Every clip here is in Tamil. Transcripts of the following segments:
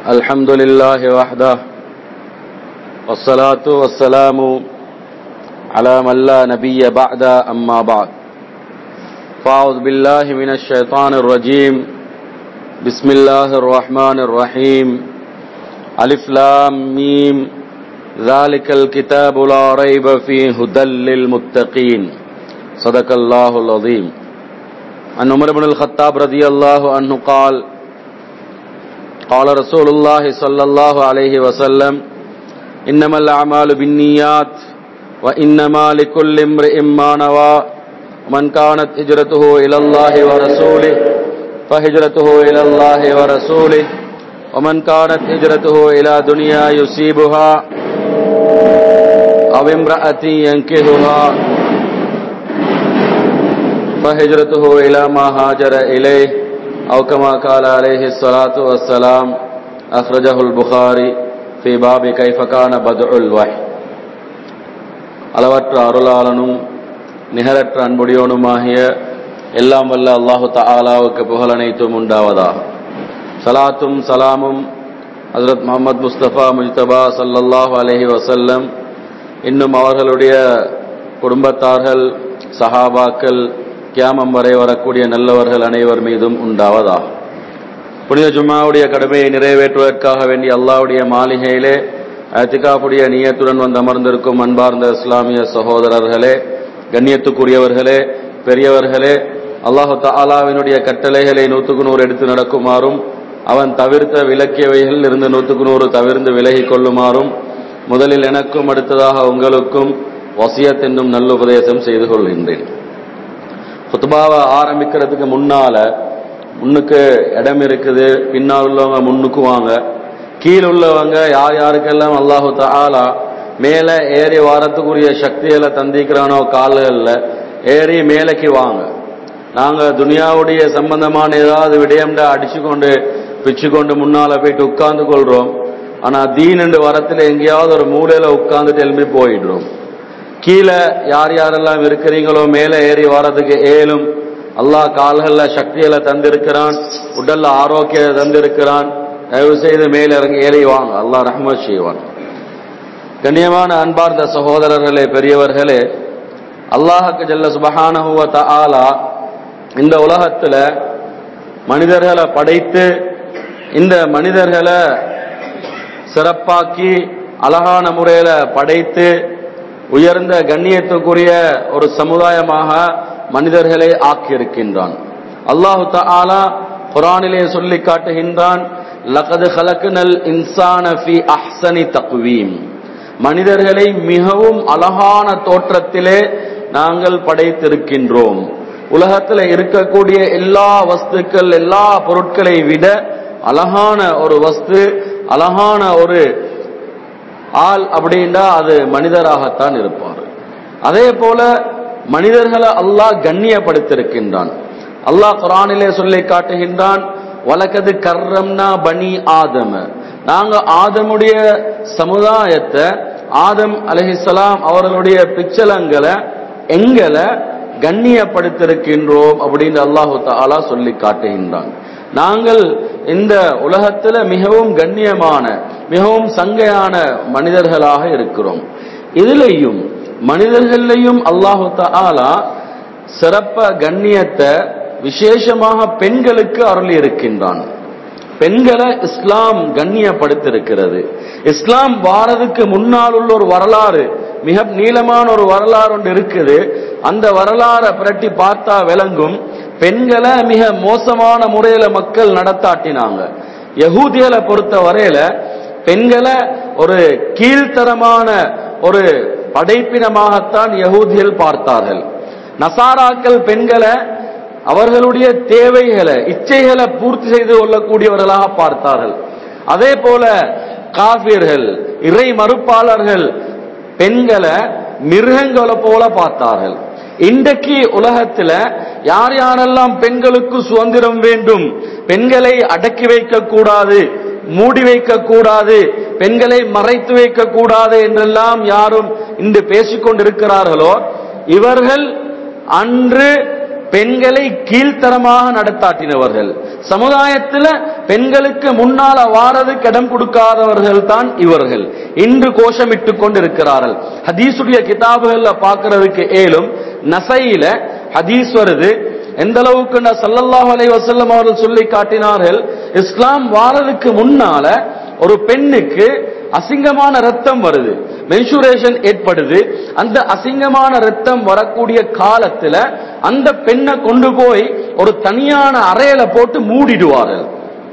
الحمد لله وحده والصلاة والسلام على من لا نبي بعد أما بعد فأعوذ بالله من الشيطان الرجيم بسم الله الرحمن الرحيم ألف لام ميم ذلك الكتاب لا ريب فيه هدى للمتقين صدق الله العظيم عن عمر بن الخطاب رضي الله عنه قال قال رسول الله صلى الله عليه وسلم إنما الأعمال بالنيات وإنما لكل امرئ ما نوى من كانت هجرته إلى الله ورسوله فهجرته إلى الله ورسوله ومن كانت هجرته إلى دنيا يصيبها أو امرأة ينكهها فهجرته إلى ما هاجر إليه أو كما قال عليه الصلاة والسلام أخرجه البخاري في باب كيف كان بدء الوحي அளவற்ற அருளாளனும் நிகரற்ற அன்புடையோனுமாகிய எல்லாம் வல்ல அல்லாஹு தஆலாவுக்கு புகழனைத்தும் உண்டாவதாக சலாத்தும் சலாமும் ஹசரத் முகமது முஸ்தபா முஜ்தபா சல்லல்லாஹு அலஹி வசல்லம் இன்னும் அவர்களுடைய குடும்பத்தார்கள் சஹாபாக்கள் கியாமம் வரை வரக்கூடிய நல்லவர்கள் அனைவர் மீதும் உண்டாவதா புனித ஜும்மாவுடைய கடமையை நிறைவேற்றுவதற்காக வேண்டிய அல்லாவுடைய மாளிகையிலே அத்திகாப்புடைய நீயத்துடன் வந்து அமர்ந்திருக்கும் அன்பார்ந்த இஸ்லாமிய சகோதரர்களே கண்ணியத்துக்குரியவர்களே பெரியவர்களே அல்லாஹு தாலாவினுடைய கட்டளைகளை நூற்றுக்கு நூறு எடுத்து நடக்குமாறும் அவன் தவிர்த்த விலக்கியவைகள் இருந்து நூற்றுக்கு நூறு தவிர்ந்து விலகி கொள்ளுமாறும் முதலில் எனக்கும் அடுத்ததாக உங்களுக்கும் வசியத் என்னும் நல்ல உபதேசம் செய்து கொள்கின்றேன் குத்துபாவை ஆரம்பிக்கிறதுக்கு முன்னால முன்னுக்கு இடம் இருக்குது பின்னால் உள்ளவங்க முன்னுக்குவாங்க கீழ் உள்ளவங்க யார் யாருக்கெல்லாம் அல்லாஹு தாலா மேல ஏறி வாரத்துக்குரிய சக்திகளை தந்திக்கிறானோ கால்களில் ஏறி மேலைக்கு வாங்க நாங்க துனியாவுடைய சம்பந்தமான ஏதாவது விடயம்டா அடிச்சு கொண்டு பிச்சு கொண்டு முன்னால போயிட்டு உட்கார்ந்து கொள்றோம் ஆனா தீனண்டு வரத்துல எங்கேயாவது ஒரு மூலையில உட்கார்ந்துட்டு எழும்பி போயிடுறோம் கீழே யார் யாரெல்லாம் இருக்கிறீங்களோ மேலே ஏறி வர்றதுக்கு ஏலும் அல்லாஹ் கால்கள்ல சக்தியில தந்திருக்கிறான் உடல்ல ஆரோக்கியத்தை தந்திருக்கிறான் தயவு செய்து மேலே இறங்கி ஏறி வாங்க அல்லாஹ் ரஹ்மத் செய்வான் கண்ணியமான அன்பார்ந்த சகோதரர்களே பெரியவர்களே அல்லாஹுக்கு ஜல்ல சுபஹானஹுவ தஆலா இந்த உலகத்துல மனிதர்களை படைத்து இந்த மனிதர்களை சிறப்பாக்கி அழகான முறையில படைத்து உயர்ந்த கண்ணியத்துக்குரிய ஒரு சமுதாயமாக மனிதர்களை ஆக்கியிருக்கின்றான் அல்லாஹு தாலா குரானிலே சொல்லி காட்டுகின்றான் லகது ஹலக்குனல் இன்சான ஃபி அஹ்சனி தக்வீம் மனிதர்களை மிகவும் அழகான தோற்றத்திலே நாங்கள் படைத்திருக்கின்றோம் உலகத்தில் இருக்கக்கூடிய எல்லா வஸ்துக்கள் எல்லா பொருட்களை விட அழகான ஒரு வஸ்து அழகான ஒரு ஆள் அப்படின்னா அது மனிதராகத்தான் இருப்பார் அதே போல மனிதர்களை அல்லாஹ் கண்ணியப்படுத்திருக்கின்றான் அல்லாஹ் குரானிலே சொல்லி காட்டுகின்றான் வழக்கது கர்ரம்னா பனி ஆதம நாங்க ஆதமுடைய சமுதாயத்தை ஆதம் அலஹிசலாம் அவர்களுடைய பிச்சலங்களை எங்களை கண்ணியப்படுத்திருக்கின்றோம் அப்படின்னு அல்லாஹு தாலா சொல்லி காட்டுகின்றான் நாங்கள் இந்த உலகத்துல மிகவும் கண்ணியமான மிகவும் சங்கையான மனிதர்களாக இருக்கிறோம் இதுலையும் மனிதர்களையும் அல்லாஹு தாலா சிறப்ப கண்ணியத்தை விசேஷமாக பெண்களுக்கு அருளி இருக்கின்றான் பெண்களை இஸ்லாம் கண்ணியப்படுத்திருக்கிறது இஸ்லாம் வாரதுக்கு முன்னால் உள்ள ஒரு வரலாறு மிக நீளமான ஒரு வரலாறு ஒன்று இருக்குது அந்த வரலாறை புரட்டி பார்த்தா விளங்கும் பெண்களை மிக மோசமான முறையில மக்கள் நடத்தாட்டினாங்க யகூதிகளை பொறுத்த வரையில பெண்களை ஒரு கீழ்த்தரமான ஒரு படைப்பினமாகத்தான் யகூதிகள் பார்த்தார்கள் நசாராக்கள் பெண்களை அவர்களுடைய தேவைகளை இச்சைகளை பூர்த்தி செய்து கொள்ளக்கூடியவர்களாக பார்த்தார்கள் அதே போல காபியர்கள் இறை மறுப்பாளர்கள் பெண்களை மிருகங்களை போல பார்த்தார்கள் இன்றைக்கு உலகத்துல யார் யாரெல்லாம் பெண்களுக்கு சுதந்திரம் வேண்டும் பெண்களை அடக்கி வைக்க கூடாது மூடி வைக்க கூடாது பெண்களை மறைத்து வைக்க கூடாது என்றெல்லாம் யாரும் இன்று பேசிக் கொண்டிருக்கிறார்களோ இவர்கள் அன்று பெண்களை கீழ்த்தரமாக நடத்தாட்டினவர்கள் சமுதாயத்துல பெண்களுக்கு முன்னால வாரதுக்கு இடம் கொடுக்காதவர்கள் தான் இவர்கள் இன்று கோஷமிட்டு கொண்டிருக்கிறார்கள் ஹதீசுடைய கிதாபுகள்ல பார்க்கிறதுக்கு ஏலும் நசையில ஹதீஸ் வருது எந்த அளவுக்கு சல்லல்லாஹு அலைஹி வஸல்லம் அவர்கள் சொல்லி காட்டினார்கள் இஸ்லாம் வாரதுக்கு முன்னால ஒரு பெண்ணுக்கு அசிங்கமான ரத்தம் வருது மென்சுரேஷன் ஏற்படுது அந்த அசிங்கமான ரத்தம் வரக்கூடிய காலத்துல அந்த பெண்ணை கொண்டு போய் ஒரு தனியான அறையில போட்டு மூடிடுவார்கள்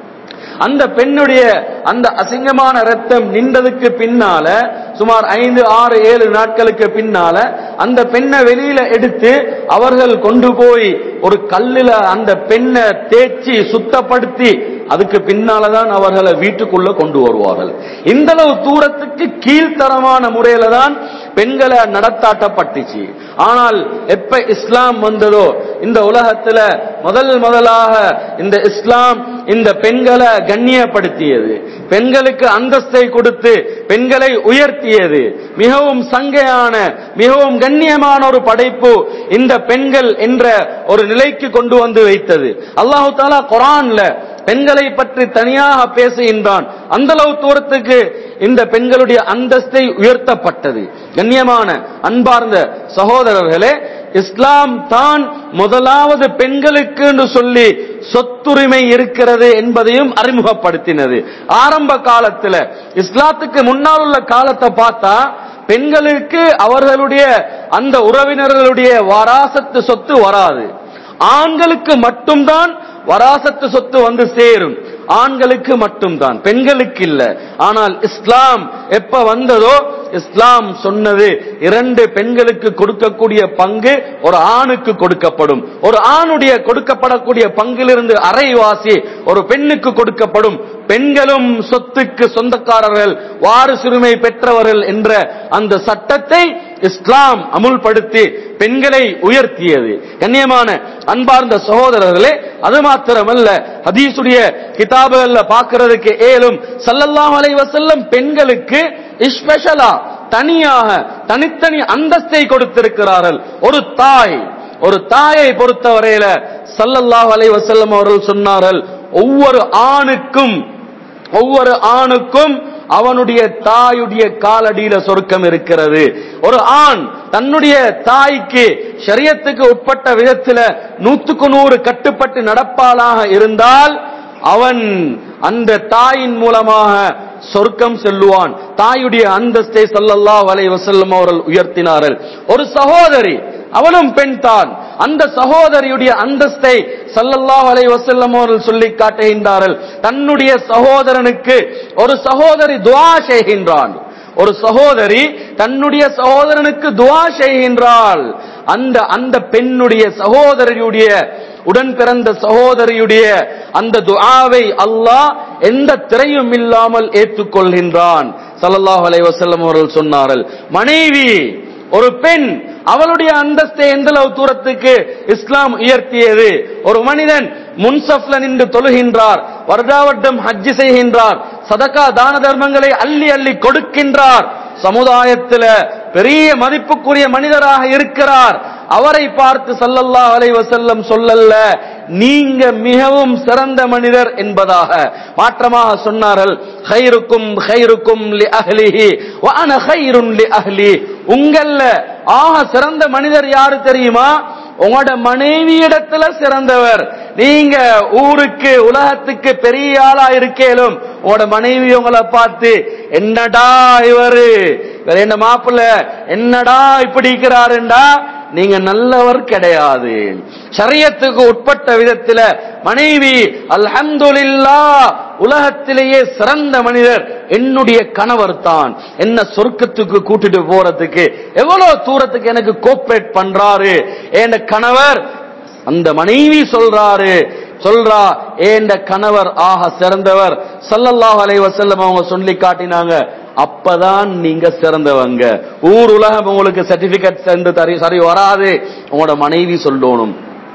அந்த பெண்ணுடைய அந்த அசிங்கமான ரத்தம் நின்றதுக்கு பின்னால சுமார் ஐந்து ஆறு ஏழு நாட்களுக்கு பின்னால அந்த பெண்ணை வெளியில எடுத்து அவர்கள் கொண்டு போய் ஒரு கல்லுல அந்த பெண்ணை தேய்ச்சி சுத்தப்படுத்தி அதுக்கு பின்னாலதான் அவர்களை வீட்டுக்குள்ள கொண்டு வருவார்கள் இந்த அளவு தூரத்துக்கு கீழ்த்தரமான முறையில தான் பெண்களை நடத்தாட்டப்பட்டுச்சு ஆனால் எப்ப இஸ்லாம் வந்ததோ இந்த உலகத்துல முதல் முதலாக இந்த இஸ்லாம் இந்த பெண்களை கண்ணியப்படுத்தியது பெண்களுக்கு அந்தஸ்தை கொடுத்து பெண்களை உயர்த்தியது மிகவும் சங்கையான மிகவும் கண்ணியமான ஒரு படைப்பு இந்த பெண்கள் என்ற ஒரு நிலைக்கு கொண்டு வந்து வைத்தது அல்லாஹு தாலா குரான்ல பெண்களை பற்றி தனியாக பேசுகின்றான் அந்த அளவு தூரத்துக்கு இந்த பெண்களுடைய அந்தஸ்தை உயர்த்தப்பட்டது கண்ணியமான அன்பார்ந்த சகோதரர்களே இஸ்லாம் தான் முதலாவது பெண்களுக்கு என்று சொல்லி சொத்துரிமை இருக்கிறது என்பதையும் அறிமுகப்படுத்தினது ஆரம்ப காலத்துல இஸ்லாத்துக்கு முன்னால் உள்ள காலத்தை பார்த்தா பெண்களுக்கு அவர்களுடைய அந்த உறவினர்களுடைய வராசத்து சொத்து வராது ஆண்களுக்கு மட்டும்தான் வராசத்து சொத்து வந்து சேரும் ஆண்களுக்கு மட்டும்தான் பெண்களுக்கு இல்ல ஆனால் இஸ்லாம் எப்ப வந்ததோ இஸ்லாம் சொன்னது இரண்டு பெண்களுக்கு கொடுக்கக்கூடிய பங்கு ஒரு ஆணுக்கு கொடுக்கப்படும் ஒரு ஆணுடைய கொடுக்கப்படக்கூடிய பங்கிலிருந்து அரைவாசி ஒரு பெண்ணுக்கு கொடுக்கப்படும் பெண்களும் சொத்துக்கு சொந்தக்காரர்கள் வாரிசுரிமை பெற்றவர்கள் என்ற அந்த சட்டத்தை இஸ்லாம் அமுல்படுத்தி பெண்களை உயர்த்தியது கண்ணியமான அன்பார்ந்த சகோதரர்களே அது மாத்திரமல்ல ஹதீசுடைய கிதாபுகள்ல பார்க்கிறதுக்கு ஏலும் சல்லல்லாஹு அலைஹி வஸல்லம் பெண்களுக்கு ஸ்பெஷலா தனியாக தனித்தனி அந்தஸ்தை கொடுத்திருக்கிறார்கள் ஒரு தாய் ஒரு தாயை பொறுத்தவரையில சல்லல்லாஹு அலைஹி வஸல்லம் அவர்கள் சொன்னார்கள் ஒவ்வொரு ஆணுக்கும் ஒவ்வொரு ஆணுக்கும் அவனுடைய தாயுடைய காலடியில சொர்க்கம் இருக்கிறது ஒரு ஆண் தன்னுடைய தாய்க்கு ஷரியத்துக்கு உட்பட்ட விதத்துல நூத்துக்கு நூறு கட்டுப்பட்டு நடப்பாளாக இருந்தால் அவன் அந்த தாயின் மூலமாக சொர்க்கம் செல்லுவான் தாயுடைய அந்தஸ்தை சல்லல்லாஹு அலைஹி வஸல்லம் அவர்கள் உயர்த்தினார்கள் ஒரு சகோதரி அவளும் பெண் தான் அந்த சகோதரியுடைய அந்தஸ்தை சல்லல்லாஹு அலைஹி வஸல்லம் அவர்கள் சொல்லி காட்டுகின்றார்கள் தன்னுடைய சகோதரனுக்கு ஒரு சகோதரி துஆ செய்கின்றான் ஒரு சகோதரி தன்னுடைய சகோதரனுக்கு துஆ செய்கின்றாள் அந்த அந்த பெண்ணுடைய சகோதரியுடைய உடன் பிறந்த சகோதரியுடைய அந்த துஆவை அல்லாஹ் எந்த திரையும் இல்லாமல் ஏற்றுக்கொள்கின்றான் சல்லல்லாஹு அலைஹி வஸல்லம் அவர்கள் சொன்னார்கள் மனைவி ஒரு பெண் அவளுடைய அந்தஸ்தை எந்த அளவு தூரத்துக்கு இஸ்லாம் உயர்த்தியது ஒரு மனிதன் முன்சப்ல நின்று தொழுகின்றார் வருடாவட்டம் ஹஜ்ஜி செய்கின்றார் சதக்கா தான தர்மங்களை அள்ளி அள்ளி கொடுக்கின்றார் சமுதாயத்துல பெரிய மதிப்புக்குரிய மனிதராக இருக்கிறார் அவரை பார்த்து சல்லல்லாஹு அலைஹி வஸல்லம் சொல்லல்ல நீங்க மிகவும் சிறந்த மனிதர் என்பதாக மாற்றமாக சொன்னார்கள் ஹைருக்கும் ஹைருக்கும் லி அஹ்லிஹி வ அன ஹைருன் லி அஹ்லி உங்கள்ல ஆக சிறந்த மனிதர் யாரு தெரியுமா உங்களோட மனைவியிடத்துல சிறந்தவர் நீங்க ஊருக்கு உலகத்துக்கு பெரிய ஆளா இருக்கேலும் உங்களோட மனைவி உங்களை பார்த்து என்னடா இவரு இவர் என்ன மாப்பிள்ள என்னடா இப்படி இருக்கிறாருண்டா நீங்க நல்லவர் கிடையாது சரியத்துக்கு உட்பட்ட விதத்துல மனைவி அல்ஹம்துலில்லா உலகத்திலேயே சிறந்த மனிதர் என்னுடைய கணவர் தான் என்ன சொர்க்கத்துக்கு கூட்டிட்டு போறதுக்கு எவ்வளவு தூரத்துக்கு எனக்கு கோஆபரேட் பண்றாரு என் கணவர் அந்த மனைவி சொல்றாரு சொல்றா ஏண்ட கணவர் ஆக சிறந்தவர் சல்லல்லாஹு அலைஹி வஸல்லம் அவங்க சொல்லி காட்டினாங்க அப்பதான் நீங்க சிறந்தவங்க ஊர் உலகம் உங்களுக்கு சர்டிபிகேட் சேர்ந்து தரி சரி வராது உங்களோட மனைவி சொல்லணும்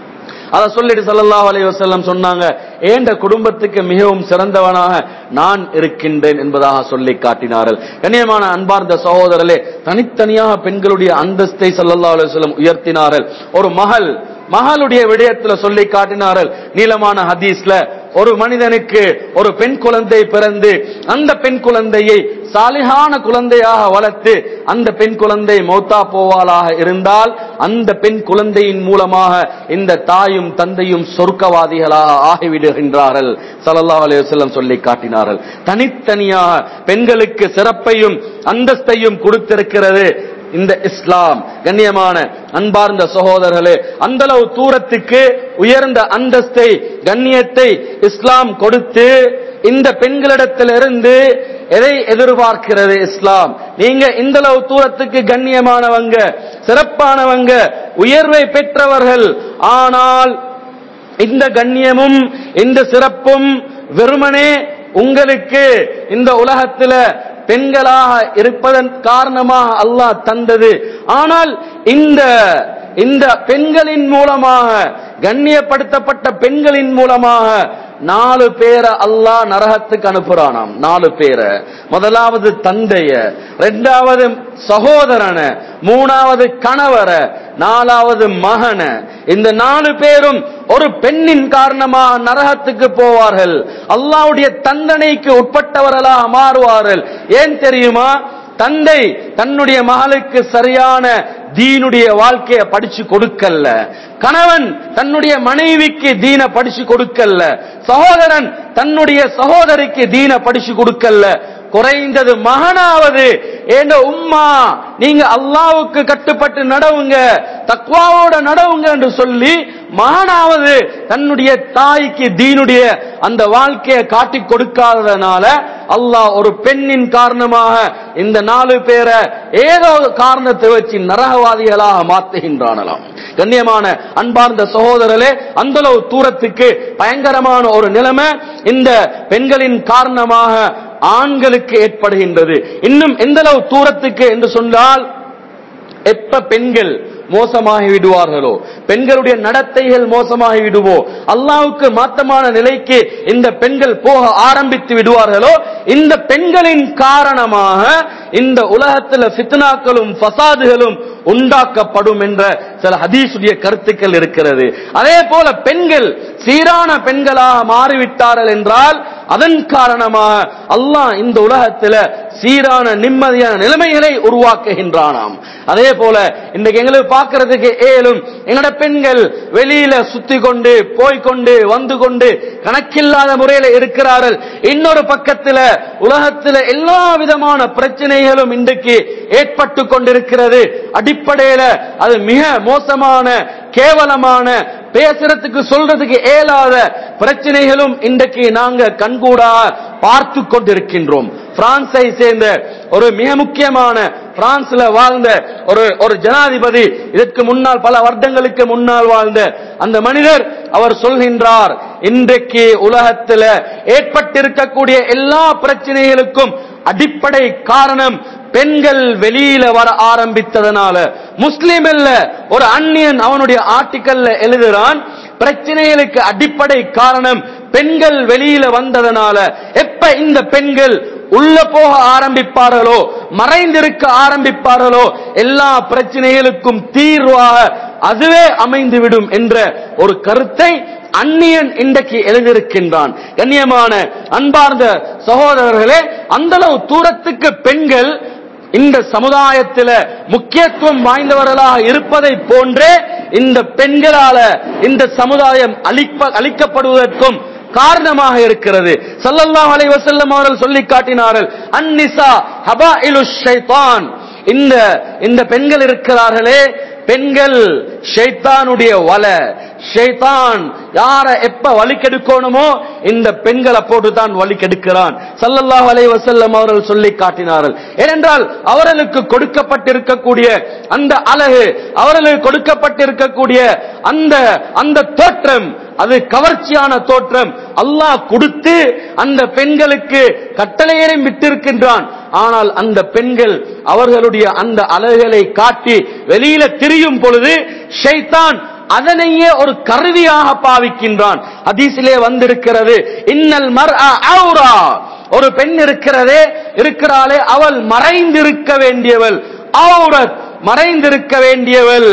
அத சொல்லிட்டு சல்லல்லாஹு அலைஹி வஸல்லம் சொன்னாங்க ஏண்ட குடும்பத்துக்கு மிகவும் சிறந்தவனாக நான் இருக்கின்றேன் என்பதாக சொல்லி காட்டினார்கள் கண்ணியமான அன்பார்ந்த சகோதரர்களே தனித்தனியாக பெண்களுடைய அந்தஸ்தை சல்லல்லாஹு அலைஹி வஸல்லம் உயர்த்தினார்கள் ஒரு மகள் மகளுடைய விடயத்துல சொல்லி காட்டினார்கள் நீளமான ஹதீஸ்ல ஒரு மனிதனுக்கு ஒரு பெண் குழந்தை பிறந்து அந்த பெண் குழந்தையை சாலிகான குழந்தையாக வளர்த்து அந்த பெண் குழந்தை மௌத்தா போவாளாக இருந்தால் அந்த பெண் குழந்தையின் மூலமாக இந்த தாயும் தந்தையும் சொர்க்கவாதிகளாக ஆகிவிடுகின்றார்கள் ஸல்லல்லாஹு அலைஹி வஸல்லம் சொல்லி காட்டினார்கள் தனித்தனியாக பெண்களுக்கு சிறப்பையும் அந்தஸ்தையும் கொடுத்திருக்கிறது இந்த இஸ்லாம் கண்ணியமான அன்பார்ந்த சகோதரர்களே அந்த அளவு தூரத்துக்கு உயர்ந்த அந்தஸ்தை கண்ணியத்தை இஸ்லாம் கொடுத்து இந்த பெண்களிடத்திலிருந்து எதை எதிர்பார்க்கிறது இஸ்லாம் நீங்க இந்த அளவு தூரத்துக்கு கண்ணியமானவங்க சிறப்பானவங்க உயர்வை பெற்றவர்கள் ஆனால் இந்த கண்ணியமும் இந்த சிறப்பும் வெறுமனே உங்களுக்கு இந்த உலகத்துல பெண்களாக இருப்பதன் காரணமாக அல்லாஹ் தந்தது ஆனால் இந்த இந்த பெண்களின் மூலமாக கண்ணியப்படுத்தப்பட்ட பெண்களின் மூலமாக நாலு பேரை அல்லாஹ் நரகத்துக்கு அனுப்புறானாம் நாலு பேரை முதலாவது தந்தைய ரெண்டாவது சகோதரன மூணாவது கணவர நாலாவது மகன இந்த நாலு பேரும் ஒரு பெண்ணின் காரணமாக நரகத்துக்கு போவார்கள் அல்லாவுடைய தண்டனைக்கு உட்பட்டவர்களாக மாறுவார்கள் ஏன் தெரியுமா தந்தை தன்னுடைய மகளுக்கு சரியான தீனுடைய வாழ்க்கையை படிச்சு கொடுக்கல கணவன் தன்னுடைய மனைவிக்கு தீன படிச்சு கொடுக்கல சகோதரன் தன்னுடைய சகோதரிக்கு தீன படிச்சு கொடுக்கல குறைந்தது மகனாவது ஏண்ட உம்மா நீங்க அல்லாவுக்கு கட்டுப்பட்டு நடவுங்க தக்வாவோட நடவுங்க என்று சொல்லி மகனாவது தன்னுடைய தாய்க்கு தீனுடைய அந்த வாழ்க்கையை காட்டி கொடுக்காததுனால அல்லாஹ் ஒரு பெண்ணின் காரணமாக இந்த நாலு பேரை ஏதோ ஒரு காரணத்தை வச்சு நரகவாதிகளாக மாத்துகின்றானலாம் கண்ணியமான அன்பார்ந்த சகோதரர்களே அந்த அளவு தூரத்துக்கு பயங்கரமான ஒரு நிலைமை இந்த பெண்களின் காரணமாக ஆண்களுக்கு ஏற்படுகின்றது இன்னும் எந்த அளவு தூரத்துக்கு என்று சொன்னால் எப்ப பெண்கள் மோசமாகி விடுவார்களோ பெண்களுடைய நடத்தைகள் மோசமாகி விடுவோ அல்லாவுக்கு மாத்தமான நிலைக்கு இந்த பெண்கள் போக ஆரம்பித்து விடுவார்களோ இந்த பெண்களின் காரணமாக இந்த உலகத்தில் ஃபித்னாக்களும் ஃபசாதுகளும் உண்டாக்கப்படும் என்ற சில ஹதீசுடைய கருத்துக்கள் இருக்கிறது அதே போல பெண்கள் சீரான பெண்களாக மாறிவிட்டார்கள் என்றால் அதன் காரணமாக அல்லாஹ் இந்த உலகத்தில் சீரான நிம்மதியான நிலைமைகளை உருவாக்குகின்றானாம் அதே போல இன்றைக்கு எங்களுக்கு பார்க்கறதுக்கு ஏலும் எங்களோட பெண்கள் வெளியில சுத்தி கொண்டு போய்கொண்டு வந்து கொண்டு கணக்கில்லாத முறையில இருக்கிறார்கள் இன்னொரு பக்கத்துல உலகத்துல எல்லா விதமான பிரச்சனைகளும் இன்றைக்கு ஏற்பட்டு கொண்டிருக்கிறது அடிப்படையில அது மிக மோசமான கேவலமான பேசுறதுக்கு சொல்றதுக்கு இயலாத பிரச்சனைகளும் இன்றைக்கு நாங்க கண்கூடா பார்த்து கொண்டிருக்கின்றோம் பிரான்சை சேர்ந்த ஒரு மிக முக்கியமான பிரான்ஸ்ல வாழ்ந்த ஒரு ஒரு ஜனாதிபதி இதற்கு முன்னால் பல வருடங்களுக்கு முன்னால் வாழ்ந்த அந்த மனிதர் அவர் சொல்கின்றார் இன்றைக்கு உலகத்தில் ஏற்பட்டிருக்கக்கூடிய எல்லா பிரச்சனைகளுக்கும் அடிப்படை காரணம் பெண்கள் வெளியில வர ஆரம்பித்ததனால முஸ்லிம் அல்ல ஒரு அந்நியன் அவனுடைய ஆர்டிக்கல்ல எழுதுறான் பிரச்சனைகளுக்கு அடிப்படை காரணம் பெண்கள் வெளியில வந்ததனால எப்ப இந்த பெண்கள் உள்ள போக ஆரம்பிப்பார்களோ மறைந்திருக்க ஆரம்பிப்பார்களோ எல்லா பிரச்சனைகளுக்கும் தீர்வாக அதுவே அமைந்துவிடும் என்ற ஒரு கருத்தை அந்நியன் இன்றைக்கு எழுதியிருக்கின்றான் கண்ணியமான அன்பார்ந்த சகோதரர்களே அந்த அளவு தூரத்துக்கு பெண்கள் இந்த சமுதாயத்தில் முக்கியத்துவம் வாய்ந்தவர்களாக இருப்பதை போன்றே இந்த பெண்களால இந்த சமுதாயம் அழிப்ப அழிக்கப்படுவதற்கும் காரணமாக இருக்கிறது சல்லல்லாஹு அலைஹி வஸல்லம் அவர்கள் சொல்லி காட்டினார்கள் அன்னிசா ஹபாயிலு ஷைத்தான் இந்த இந்த பெண்கள் இருக்கிறார்களே பெண்கள் ஷைத்தானுடைய வலை ஷைத்தான் யார எப்ப வழி கெடுக்கணுமோ இந்த பெண்களை போட்டு தான் வழி கெடுக்கிறான் சல்லல்லாஹு அலைஹி வஸல்லம் அவர்கள் சொல்லி காட்டினார்கள் ஏனென்றால் அவர்களுக்கு கொடுக்கப்பட்டிருக்கக்கூடிய அந்த அழகு அவர்களுக்கு கொடுக்கப்பட்டிருக்கக்கூடிய அந்த அந்த தோற்றம் அது கவர்ச்சியான தோற்றம் அல்லாஹ் கொடுத்து அந்த பெண்களுக்கு கட்டளையரையும் விட்டிருக்கின்றான் ஆனால் அந்த பெண்கள் அவர்களுடைய அந்த அழகுகளை காட்டி வெளியில திரியும் பொழுது ஷைத்தான் அதனையே ஒரு கருவியாக பாவிக்கின்றான் ஹதீஸிலே வந்திருக்கிறது இன்னல் மர் அவுரா ஒரு பெண் இருக்கிறதே இருக்கிறாளே அவள் மறைந்திருக்க வேண்டியவள் அவுரத் மறைந்திருக்க வேண்டியவள்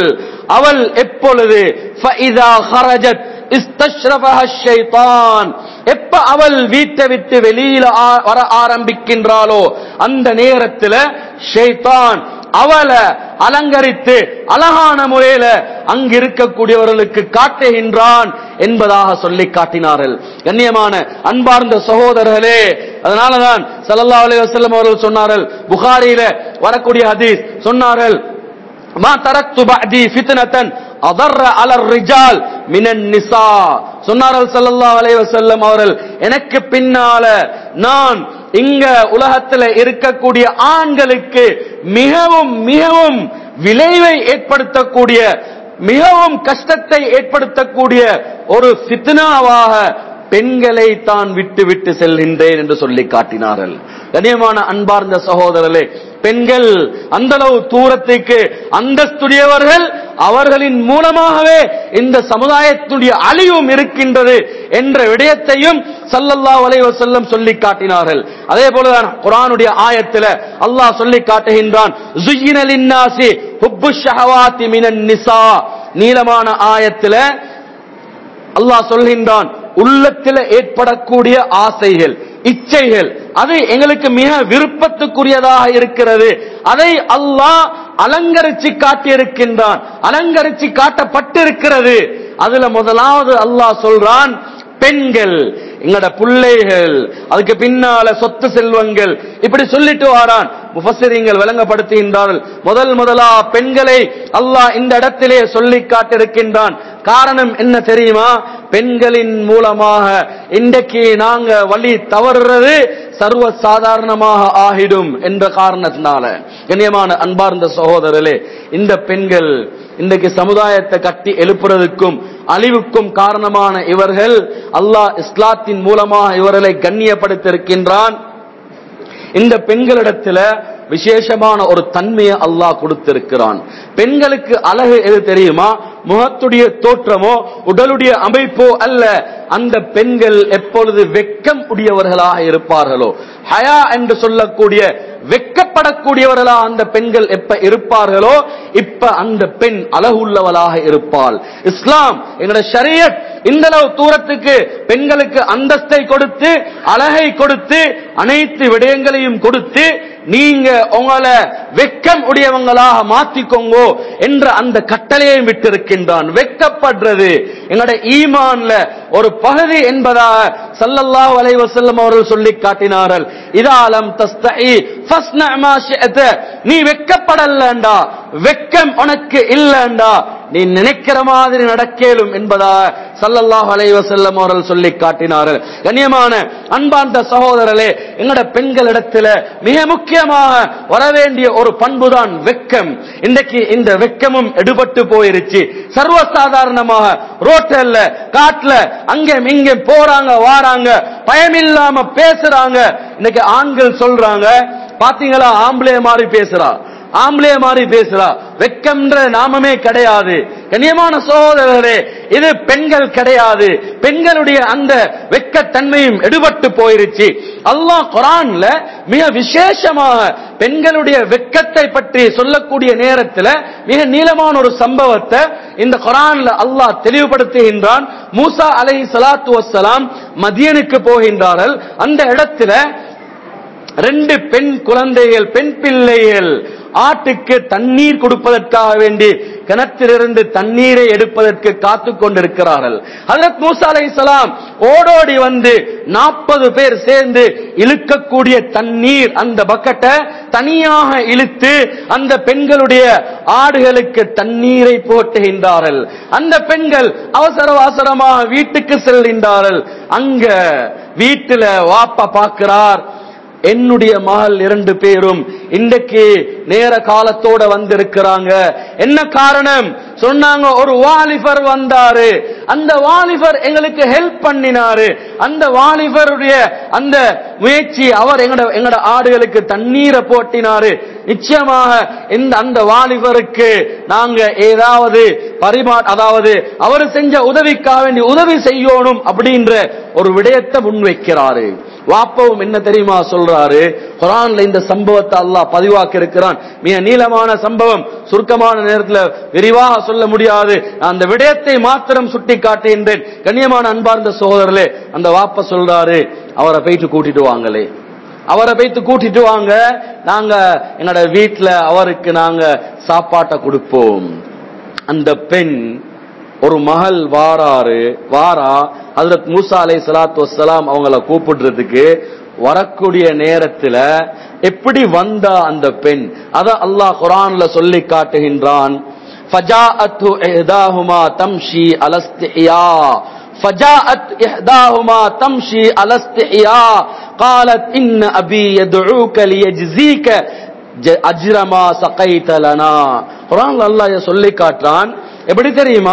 அவள் எப்பொழுது فَإِذَا خَرَجَتْ استشرفها الشيطان எப்ப அவள் வீட்டை விட்டு வெளியில ஆ- வர ஆரம்பிக்கின்றாளோ அந்த நேரத்துல ஷைத்தான் அவளை அலங்கரித்து அழகான முறையில அங்கு இருக்கக்கூடியவர்களுக்கு காட்டுகின்றான் என்பதாக சொல்லி காட்டினார்கள் கண்ணியமான அன்பார்ந்த சகோதரர்களே அதனாலதான் ஸல்லல்லாஹு அலைஹி வஸல்லம் அவர்கள் சொன்னார்கள் புகாரியில வரக்கூடிய ஹதீஸ் சொன்னார்கள் மா தரக்து பஅதி ஃபித்னதன் அதர்ர அலர் ரிஜால் மினன் நிசா சொன்னார்கள் ஸல்லல்லாஹு அலைஹி வஸல்லம் அவர்கள் எனக்கு பின்னால நான் இங்க உலகத்துல இருக்கக்கூடிய ஆண்களுக்கு மிகவும் மிகவும் விளைவை ஏற்படுத்தக்கூடிய மிகவும் கஷ்டத்தை ஏற்படுத்தக்கூடிய ஒரு ஃபித்னாவாக பெண்களை தான் விட்டு விட்டு செல்கின்றேன் என்று சொல்லி காட்டினார்கள் கண்ணியமான அன்பார்ந்த சகோதரர்களே பெண்கள் அந்த அளவு தூரத்துக்கு அந்தஸ்துடையவர்கள் அவர்களின் மூலமாகவே இந்த சமுதாயத்துடைய அழிவும் இருக்கின்றது என்ற விடயத்தையும் ஸல்லல்லாஹு அலைஹி வஸல்லம் சொல்லி காட்டினார்கள் அதே போலதான் குர்ஆனுடைய ஆயத்துல அல்லாஹ் சொல்லி காட்டுகின்றான் زُيِّنَ لِلنَّاسِ حُبُّ الشَّهَوَاتِ مِنَ النِّسَاءِ நீளமான ஆயத்துல அல்லாஹ் சொல்கின்றான் உள்ளத்தில் ஏற்படக்கூடிய ஆசைகள் இச்சைகள் அது எங்களுக்கு மிக விருப்பத்துக்குரியதாக இருக்கிறது அதை அல்லாஹ் அலங்கரிச்சு காட்டியிருக்கின்றான் அலங்கரிச்சு காட்டப்பட்டிருக்கிறது அதுல முதலாவது அல்லாஹ் சொல்றான் பெண்கள் எங்கட பிள்ளைகள் அதுக்கு பின்னால சொத்து செல்வங்கள் இப்படி சொல்லிட்டு வாரான் முஃபஸ்ஸிரீங்கள் விளங்கப்படுத்துகின்றார்கள் முதல் முதலா பெண்களை அல்லாஹ் இந்த இடத்திலே சொல்லி காட்டிருக்கின்றான் காரணம் என்ன தெரியுமா பெண்களின் மூலமாக இன்றைக்கு நாங்க வழி தவறுறது சர்வ சாதாரணமாக ஆகிடும் என்ற காரணத்தினால கண்ணியமான அன்பார்ந்த சகோதரர்களே இந்த பெண்கள் இன்றைக்கு சமுதாயத்தை கட்டி எழுப்புறதுக்கும் அழிவுக்கும் காரணமான இவர்கள் அல்லாஹ் இஸ்லாத்தின் மூலமாக இவர்களை கண்ணியப்படுத்தியிருக்கின்றான் இந்த பெண்களிடத்துல விசேஷமான ஒரு தன்மையை அல்லாஹ் கொடுத்திருக்கிறான் பெண்களுக்கு அழகு எது தெரியுமா முகத்துடைய தோற்றமோ உடலுடைய அமைப்போ அல்ல அந்த பெண்கள் எப்பொழுது வெக்கம் உடையவர்களாக இருப்பார்களோ ஹயா என்று சொல்லக்கூடிய வெக்கப்படக்கூடியவர்களா அந்த பெண்கள் எப்ப இருப்பார்களோ இப்ப அந்த பெண் அழகுள்ளவளாக இருப்பாள் இஸ்லாம் எங்களோட ஷரியத் இந்த அளவு தூரத்துக்கு பெண்களுக்கு அந்தஸ்தை கொடுத்து அழகை கொடுத்து அனைத்து விடயங்களையும் கொடுத்து நீங்க உங்களை வெக்கம் உடையவங்களாக மாத்திக்கோங்கோ என்ற அந்த கட்டளையை விட்டிருக்கின்றான் வெக்கப்படுறது எங்களோட ஈமான்ல ஒரு பகுதி என்பதாக ஸல்லல்லாஹு அலைஹி வஸல்லம் அவர்கள் சொல்லி காட்டினார்கள் இதாலம் தஸ்தஹி ஃபஸ்ன மா ஷிஅத நீ வெக்கப்படலண்டா வெக்கம் உனக்கு இல்லண்டா நீ நினைக்கிற மாதிரி நடக்கேலும் என்பதா சல்லல்லாஹு அலைஹி வஸல்லம் அவர்கள் சொல்லி காட்டினார்கள் கண்ணியமான அன்பார்ந்த சகோதரர்களே எங்கட பெண்களிடத்துல மிக முக்கியமாக வர வேண்டிய ஒரு பண்புதான் வெக்கம் இன்றைக்கு இந்த வெக்கமும் எடுபட்டு போயிருச்சு சர்வசாதாரணமாக ரோட்டல்ல காட்டுல அங்க இங்க போறாங்க வாராங்க பயமில்லாம பேசுறாங்க இன்னைக்கு ஆண்கள் சொல்றாங்க பாத்தீங்களா ஆம்பளை மாதிரி பேசுறா ஆம்பளே மாதிரி பேசுறா வெக்கம்ன்ற நாமமே கிடையாது கண்ணியமான சகோதரரே இது பெண்கள் கிடையாது பெண்களுடைய அந்த வெக்கத்தன்மையும் எடுபட்டு போயிருச்சு அல்லாஹ் குரான்ல மிக விசேஷமாக பெண்களுடைய வெக்கத்தை பற்றி சொல்லக்கூடிய நேரத்தில் மிக நீளமான ஒரு சம்பவத்தை இந்த குரான்ல அல்லாஹ் தெளிவுபடுத்துகின்றான் மூசா அலை சலாத்து வசலாம் மதியனுக்கு போகின்றார்கள் அந்த இடத்துல ரெண்டு பெண் குழந்தைகள் பெண் பிள்ளைகள் ஆட்டுக்கு தண்ணீர் கொடுப்பதற்காக வேண்டி கிணத்திலிருந்து தண்ணீரை எடுப்பதற்கு காத்து கொண்டிருக்கிறார்கள் ஹஜரத் மூசா அலைஹிஸ்ஸலாம் ஓடோடி வந்து நாற்பது பேர் சேர்ந்து இழுக்கக்கூடிய தண்ணீர் அந்த பக்கெட்டை தனியாக இழுத்து அந்த பெண்களுடைய ஆடுகளுக்கு தண்ணீரை போட்டுகின்றார்கள் அந்த பெண்கள் அவசர அவசரமாக வீட்டுக்கு செல்கின்றார்கள் அங்க வீட்டுல வாப்பா பார்க்கிறார் என்னுடைய மகள் இரண்டு பேரும் இன்றைக்கு நேர காலத்தோட வந்திருக்கிறாங்க என்ன காரணம் சொன்னாங்க ஒரு வாலிபர் வந்தாரு அந்த வாலிபர் எங்களுக்கு ஹெல்ப் பண்ணினாரு அந்த வாலிபருடைய அந்த முயற்சி அவர் எங்கட எங்கட ஆடுகளுக்கு தண்ணீரை போட்டினாரு நிச்சயமாக இந்த அந்த வாலிபருக்கு நாங்க ஏதாவது பரிமா அதாவது அவர் செஞ்ச உதவிக்காக வேண்டி உதவி செய்யணும் அப்படின்ற ஒரு விடயத்தை முன்வைக்கிறாரு வாப்பவும் என்ன தெரியுமா சொல்றாரு குரான்ல இந்த சம்பவத்தை அல்லாஹ் பதிவாக்கி இருக்கிறான் மிக நீளமான சம்பவம் சுருக்கமான நேரத்தில் விரிவாக சொல்ல முடியாது நான் அந்த விடயத்தை மாத்திரம் சுட்டி காட்டுகின்றேன் கண்ணியமான அன்பார்ந்த சகோதரர்களே அந்த வாப்ப சொல்றாரு அவரை போயிட்டு கூட்டிட்டு வாங்களே அவரை வைத்து கூட்டிட்டு வாங்க நாங்க எங்களோட வீட்டுல அவருக்கு நாங்க சாப்பாட்டை கொடுப்போம் அந்த பெண் ஒரு மகள் வாராரு வாரா ஹஜரத் மூசா அலை சலாத்து வசலாம் அவங்கள கூப்பிடுறதுக்கு வரக்கூடிய நேரத்துல எப்படி வந்தா அந்த பெண் அத அல்லாஹ் குரான்ல சொல்லி காட்டுகின்றான் فجاءته إحداهما تمشي على استحياء فجاءت إحداهما تمشي على استحياء قالت إن أبي يدعوك ليجزيك ج- أجر ما سقيت لنا குரான்ல அல்லாஹ் சொல்லி காட்டுறான் எப்படி தெரியுமா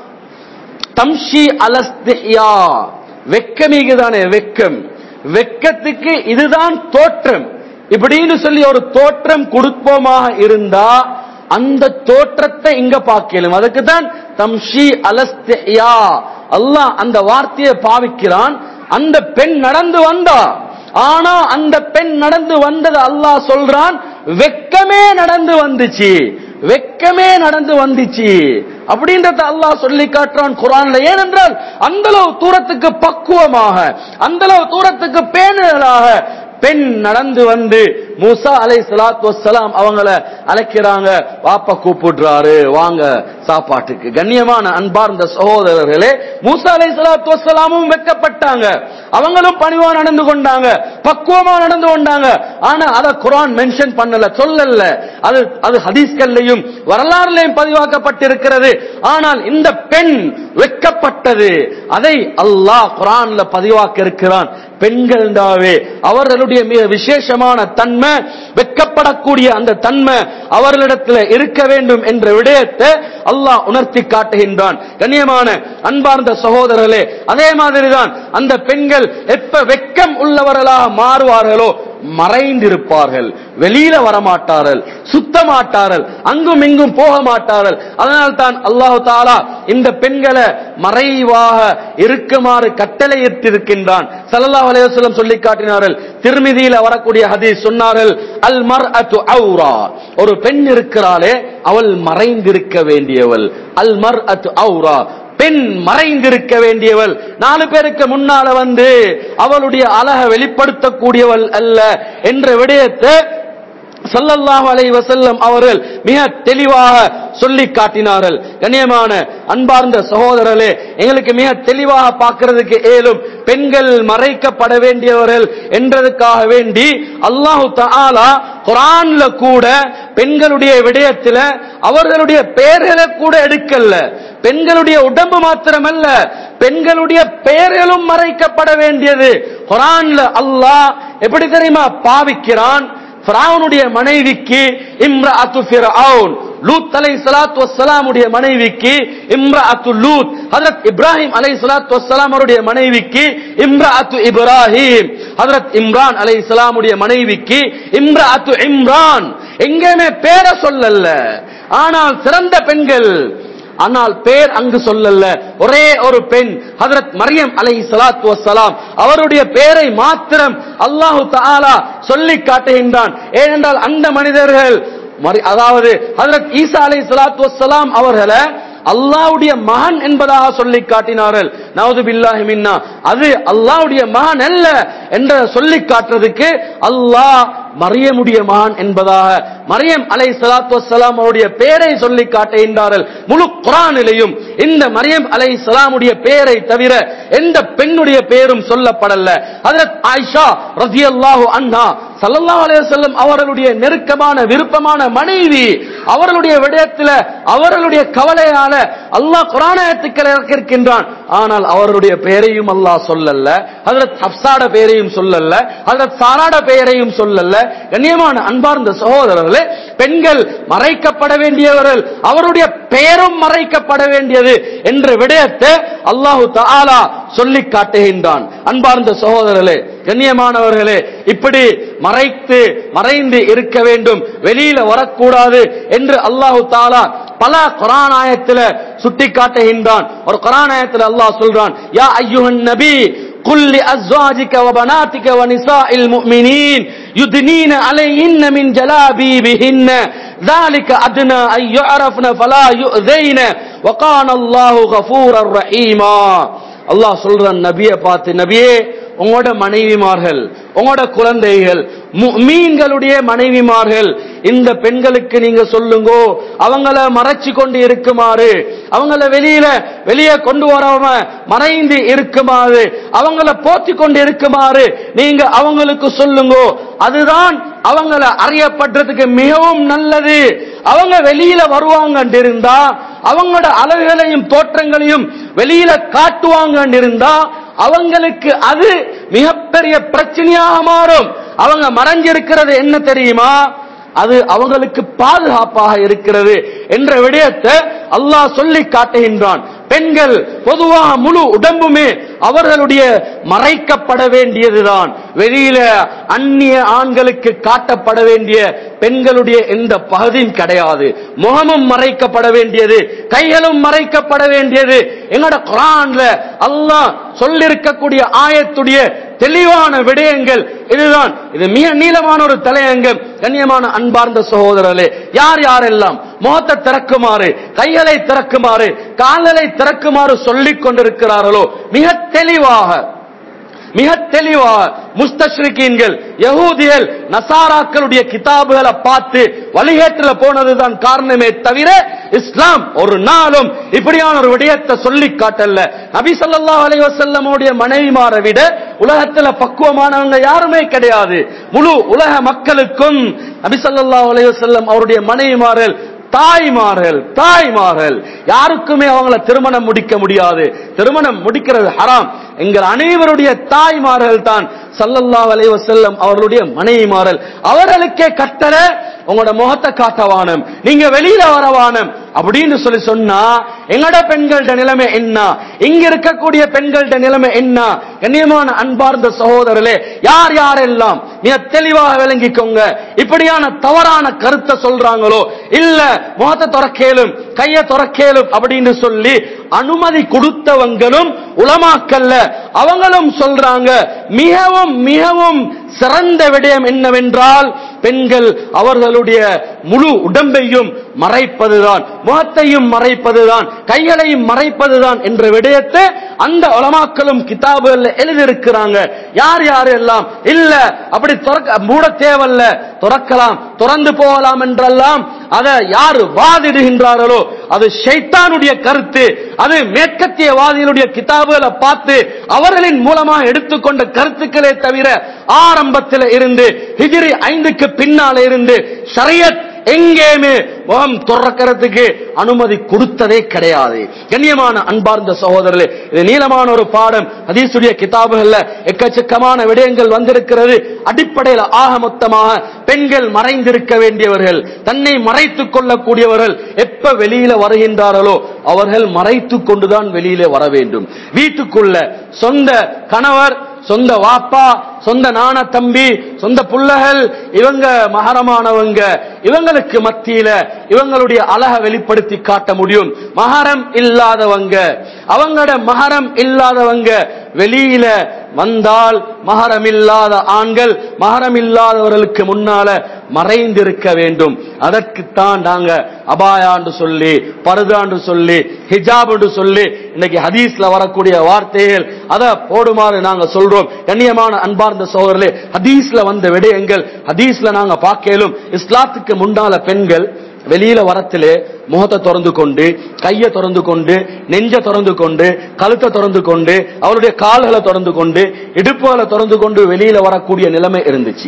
தம்ஷி அலஸ்தியா வெக்கமிகுதானே வெக்கம் வெக்கத்துக்கு இதுதான் தோற்றம் இப்படின்னு சொல்லி ஒரு தோற்றம் கொடுப்போமாக இருந்தா அந்த தோற்றத்தை இங்க பார்க்கலும் அதுக்கு தான் தம்ஷி அலஸ்தியா அல்லாஹ் அந்த வார்த்தையை பாவிக்கிறான் அந்த பெண் நடந்து வந்தா ஆனா அந்த பெண் நடந்து வந்தது அல்லாஹ் சொல்றான் வெக்கமே நடந்து வந்துச்சு வெக்கமே நடந்து வந்துச்சு அப்படின்றத அல்லாஹ் சொல்லி காட்டுறான் குரான்ல ஏனென்றால் அந்த அளவு தூரத்துக்கு பக்குவமாக அந்த அளவு தூரத்துக்கு பேணுதலாக பெண் நடந்து வந்து மூசா அலை சலாத்து வசலாம் அவங்கள அழைக்கிறாங்க வாப்பா கூப்பிடுறாரு வாங்க சாப்பாட்டுக்கு கண்ணியமான அன்பார்ந்த சகோதரர்களே மூசா அலை சலாத்து வசலாமும் வெக்கப்பட்டாங்க அவங்களும் பணிவா நடந்து கொண்டாங்க பக்குவமா நடந்து கொண்டாங்க ஆனா அத குரான் மென்ஷன் பண்ணல சொல்லல அது அது ஹதீஸ்கள்லையும் வரலாறுலையும் பதிவாக்கப்பட்டிருக்கிறது ஆனால் இந்த பெண் வெக்கப்பட்டது அதை அல்லாஹ் குரான்ல பதிவாக்க இருக்கிறான் பெண்கள் தாவே அவர்களுடைய மிக விசேஷமான தன்மை வெக்கப்படக்கூடிய அந்த தன்மை அவர்களிடத்தில் இருக்க வேண்டும் என்ற விடயத்தை அல்லாஹ் உணர்த்தி காட்டுகின்றான் கண்ணியமான அன்பார்ந்த சகோதரர்களே அதே மாதிரிதான் அந்த பெண்கள் எப்ப வெக்கம் உள்ளவர்களாக மாறுவார்களோ மறைந்திருப்பார்கள் வெளியில வரமாட்டார்கள் சுத்த மாட்டார்கள் அங்கும் இங்கும் போக மாட்டார்கள் அதனால் தான் அல்லாஹு தாலா இந்த பெண்களை மறைவாக இருக்குமாறு கட்டளையிட்டிருக்கின்றான் சல்லல்லாஹு அலைஹி வஸல்லம் சொல்லி காட்டினார்கள் திருமிதியில வரக்கூடிய ஹதீஸ் சொன்னார்கள் அல் மர்அத்து அவுரா ஒரு பெண் இருக்கிறாளே அவள் மறைந்திருக்க வேண்டியவள் அல் மர்அத்து அவுரா பெண் மறைந்திருக்க வேண்டியவள் நாலு பேருக்கு முன்னால வந்து அவளுடைய அழகை வெளிப்படுத்தக்கூடியவள் அல்ல என்ற விடயத்தை ஸல்லல்லாஹு அலைஹி வஸல்லம் அவர்கள் மிக தெளிவாக சொல்லி காட்டினார்கள் கண்ணியமான அன்பார்ந்த சகோதரர்களே எங்களுக்கு மிக தெளிவாக பார்க்கிறதுக்கு ஏலும் பெண்கள் மறைக்கப்பட வேண்டியவர்கள் என்றதுக்காக வேண்டி அல்லாஹு தஆலா குர்ஆன்ல கூட பெண்களுடைய விடயத்துல அவர்களுடைய பெயர்களை கூட எடுக்கல பெண்களுடைய உடம்பு மாத்திரமல்ல பெண்களுடைய பெயர்களும் மறைக்கப்பட வேண்டியது குர்ஆன்ல அல்லாஹ் எப்படி தெரியுமா பாவிக்கிறான் ஃபிரௌனுடைய மனைவிக்கு இம்ரஅத்து ஃபிரௌன் லூத் அலை சலாத்து வசலாமுடைய மனைவிக்கு இம்ரஅத்து லூத் ஹஜரத் இப்ராஹிம் அலை சலாத்து வசலாம் அவருடைய மனைவிக்கு இம்ரஅத்து இப்ராஹிம் ஹஜரத் இம்ரான் அலை சலாமுடைய மனைவிக்கு இம்ரஅத்து இம்ரான் எங்கேயுமே பேரை சொல்லல ஆனால் சிறந்த பெண்கள் ஆனால் பேர் அங்கு சொல்லல ஒரே ஒரு பெண் ஹதரத் மரியம் அலை சலாத்து வசலாம் அவருடைய பெயரை மாத்திரம் அல்லாஹு தஆலா சொல்லி காட்டுகின்றான் ஏனென்றால் அந்த மனிதர்கள் மரி- அதாவது ஹதரத் ஈசா அலை சலாத்து வசலாம் அவர்களை அல்லாஹ்வுடைய மகன் என்பதாக சொல்லி காட்டினார்கள் நவது பில்லாஹி மின்னா அது அல்லாஹ்வுடைய மகன் அல்ல என்ற சொல்லி காட்டுறதுக்கு அல்லாஹ் மரியமுடைய மகன் என்பதாக மரியம் அலை சலாத்து வசலாம் அவருடைய பெயரை சொல்லி காட்டுகின்றார்கள் முழு குரானிலையும் இந்த மரியம் அலை சலாமுடைய பெயரை தவிர எந்த பெண்ணுடைய பெயரும் சொல்லப்படல ஹஜரத் ஆயிஷா ரதியல்லாஹு அன்ஹா ஸல்லல்லாஹு அலைஹி வஸல்லம் அவர்களுடைய நெருக்கமான விருப்பமான மனைவி அவர்களுடைய விடயத்துல அவர்களுடைய கவலையால அல்லாஹ் குரானாயத்துக்களை இறக்கிருக்கின்றான் ஆனால் அவருடைய பெயரையும் அல்லாஹ் சொல்லல ஹஜரத் ஹப்சாட பெயரையும் சொல்லல ஹஜரத் சாராட பெயரையும் சொல்லல கண்ணியமான அன்பார்ந்த சகோதரர்களே பெண்கள் மறைக்கப்பட வேண்டியவர்கள் அவருடைய பெயரும் மறைக்கப்பட வேண்டியது என்ற விடயத்தை அல்லாஹு தஆலா சொல்லி காட்டுகின்றான் அன்பார்ந்த சகோதரர்களே கண்ணியமானவர்களே இப்படி மறைத்து மறைந்து இருக்க வேண்டும் வெளியில வரக்கூடாது என்று அல்லாஹு தாலா பல குரானாயத்துல சுட்டி காட்டுகின்றான் ஒரு குரானாயத்துல அல்லாஹ் சொல்றான் யா ஐயுஹன் நபி قل لأزواجك وبناتك ونساء المؤمنين يدنين عليهن من جلابيبهن ذلك أدنى أن يعرفن فلا يؤذين وقال الله غفورا رحيما அல்லாஹ் சொல்றான் நபியை பார்த்து நபியே உங்களோட மனைவிமார்கள் உங்களோட குழந்தைகள் மீன்களுடைய மனைவிமார்கள் இந்த பெண்களுக்கு நீங்க சொல்லுங்க அவங்கள மறைச்சு கொண்டு இருக்குமாறு அவங்கள வெளியில வெளியே கொண்டு வராம மறைந்து இருக்குமாறு அவங்கள போத்தி கொண்டு இருக்குமாறு நீங்க அவங்களுக்கு சொல்லுங்க அதுதான் அவங்கள அறியப்படுறதுக்கு மிகவும் நல்லது அவங்க வெளியில வருவாங்க இருந்தா அவங்களோட அழகுகளையும் தோற்றங்களையும் வெளியில காட்டுவாங்க இருந்தா அவங்களுக்கு அது மிகப்பெரிய பிரச்சனையாக மாறும் அவங்க மறைஞ்சிருக்கிறது என்ன தெரியுமா அது அவங்களுக்கு பாதுகாப்பாக இருக்கிறது என்ற விடயத்தை அல்லாஹ் சொல்லி காட்டுகின்றான் பெண்கள் பொதுவாக முழு உடம்புமே அவர்களுடைய மறைக்கப்பட வேண்டியதுதான் வெளியில அந்நிய ஆண்களுக்கு காட்டப்பட வேண்டிய பெண்களுடைய எந்த பகுதியும் கிடையாது முகமும் மறைக்கப்பட வேண்டியது கைகளும் மறைக்கப்பட வேண்டியது என்னோட குரான்ல அல்லாஹ் சொல்லிருக்கக்கூடிய ஆயத்துடைய தெளிவான விடயங்கள் இதுதான் இது மிக நீளமான ஒரு தலையங்கம் கண்ணியமான அன்பார்ந்த சகோதரர்களே யார் யாரெல்லாம் முகத்தை திறக்குமாறு கைகளை திறக்குமாறு கால்களை திறக்குமாறு சொல்லிக் கொண்டிருக்கிறார்களோ மிக தெளிவாக மிக தெளிவாக முஸ்தஸ்ரிகீன்கள் யகூதிகள் நசாராக்களுடைய கிதாபுகளை பார்த்து வழிகேட்டுல போனதுதான் காரணமே தவிர இஸ்லாம் ஒரு நாளும் இப்படியான ஒரு விடயத்தை சொல்லி காட்டல நபி ஸல்லல்லாஹு அலைஹி வஸல்லமுடைய மனைவிமாரை விட உலகத்துல பக்குவமானவங்க யாருமே கிடையாது முழு உலக மக்களுக்கும் நபி ஸல்லல்லாஹு அலைஹி வஸல்லம் அவருடைய மனைவிமார்கள் தாய்மார்கள் தாய்மார்கள் யாருக்குமே அவங்கள திருமணம் முடிக்க முடியாது திருமணம் முடிக்கிறது ஹராம் எங்கள் அனைவருடைய தாய்மார்கள் தான் சல்லல்லாஹு அலைஹி வஸல்லம் அவர்களுடைய மனைவிமார்கள் அவர்களுக்கே கட்டளை உங்களோட முகத்தை காட்டவானம் நீங்க வெளியில வரவானம் அப்படின்னு சொல்லி சொன்னா எங்கட பெண்கள்ட நிலைமை என்ன இங்க இருக்கக்கூடிய பெண்கள்ட நிலைமை என்ன கண்ணியமான அன்பார்ந்த சகோதரர்களே யார் யாரெல்லாம் மிக தெளிவாக விளங்கிக்கோங்க இப்படியான தவறான கருத்தை சொல்றாங்களோ இல்ல முகத்தை துறக்கேலும் கைய துறக்கேலும் அப்படின்னு சொல்லி அனுமதி கொடுத்தவங்களும் உலமாக்கல்ல அவங்களும் சொல்றாங்க மிகவும் மிகவும் சிறந்த விடயம் என்னவென்றால் பெண்கள் அவர்களுடைய முழு உடம்பையும் மறைப்பதுதான் முகத்தையும் மறைப்பதுதான் கைகளையும் மறைப்பதுதான் என்ற விடயத்தை அந்த உலமாக்களும் கிதாபுகள்ல எழுதியிருக்கிறாங்க யார் யார் எல்லாம் இல்ல அப்படி துறக்க மூட தேவல்ல துறக்கலாம் துறந்து போகலாம் என்றெல்லாம் அதை யார் வாதிடுகின்றார்களோ அது ஷைத்தானுடைய கருத்து அது மேற்கத்தியவாதிகளுடைய கிதாபுகளை பார்த்து அவர்களின் மூலமாக எடுத்துக்கொண்ட கருத்துக்களே தவிர ஆரம்பத்தில் இருந்து ஹிஜ்ரி ஐந்துக்கு பின்னால இருந்து ஷரியத் எங்கேயுமே முகம் துறக்கிறதுக்கு அனுமதி கொடுத்ததே கிடையாது கண்ணியமான அன்பார்ந்த சகோதரர்களே இது நீளமான ஒரு பாடம் ஹதீசுடைய கிதாபுகள்ல எக்கச்சக்கமான விடயங்கள் வந்திருக்கிறது அடிப்படையில் ஆக மொத்தமாக பெண்கள் மறைந்திருக்க வேண்டியவர்கள் தன்னை மறைத்துக் கொள்ளக்கூடியவர்கள் எப்ப வெளியில வருகின்றார்களோ அவர்கள் மறைத்துக் கொண்டுதான் வெளியில வர வேண்டும் வீட்டுக்குள்ள சொந்த கணவர் சொந்த வாப்பா சொந்த நான தம்பி சொந்த புள்ளகள் இவங்க மகரமானவங்க இவங்களுக்கு மத்தியில இவங்களுடைய அழக வெளிப்படுத்தி காட்ட முடியும் மகரம் இல்லாதவங்க அவங்களோட மகரம் இல்லாதவங்க வெளியில வந்தால் மகரம் இல்லாத ஆண்கள் மகரம் இல்லாதவர்களுக்கு முன்னால மறைந்திருக்க வேண்டும் அதற்குத்தான் நாங்க அபாயாண்டு சொல்லி பருதாண்டு சொல்லி ஹிஜாப் சொல்லி இன்னைக்கு ஹதீஸ்ல வரக்கூடிய வார்த்தைகள் அதை போடுமாறு நாங்க சொல்றோம் கண்ணியமான அன்பார்ந்த சோதரர்களே ஹதீஸ்ல வந்த விடயங்கள் ஹதீஸ்ல நாங்க பார்க்கலும் இஸ்லாத்துக்கு முன்னால பெண்கள் வெளியில வரத்திலே முகத்தை திறந்து கொண்டு கையை திறந்து கொண்டு நெஞ்ச திறந்து கொண்டு கழுத்தை திறந்து கொண்டு அவருடைய கால்களை திறந்து கொண்டு இடுப்புகளை திறந்து கொண்டு வெளியில வரக்கூடிய நிலைமை இருந்துச்சு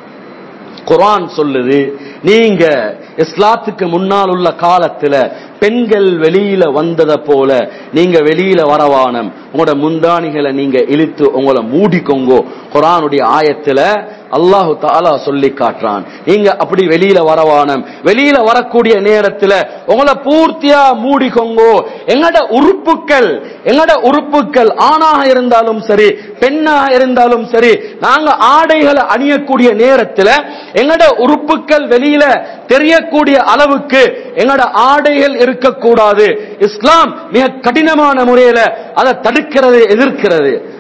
குரான் சொல்லுது நீங்க இஸ்லாத்துக்கு முன்னால் உள்ள காலத்துல பெண்கள் வெளியில வந்ததை போல நீங்க வெளியில வரவானம் உங்களோட முந்தானிகளை நீங்க இழுத்து உங்களை மூடிக்கோங்கோ குரானுடைய ஆயத்துல அல்லாஹு தாலா சொல்லி காட்டுறான் நீங்க அப்படி வெளியில வரவானம் வெளியில வரக்கூடிய நேரத்துல உங்களை பூர்த்தியா மூடிக்கோங்கோ எங்கட உறுப்புக்கள் எங்கட உறுப்புக்கள் ஆணாக இருந்தாலும் சரி பெண்ணாக இருந்தாலும் சரி நாங்க ஆடைகளை அணியக்கூடிய நேரத்துல எங்கட உறுப்புக்கள் வெளியில தெரியக்கூடிய அளவுக்கு எங்கட ஆடைகள் இருக்கக்கூடாது இஸ்லாம் மிக கடினமான முறையில அதை தடுக்கிறது எதிர்க்கிறது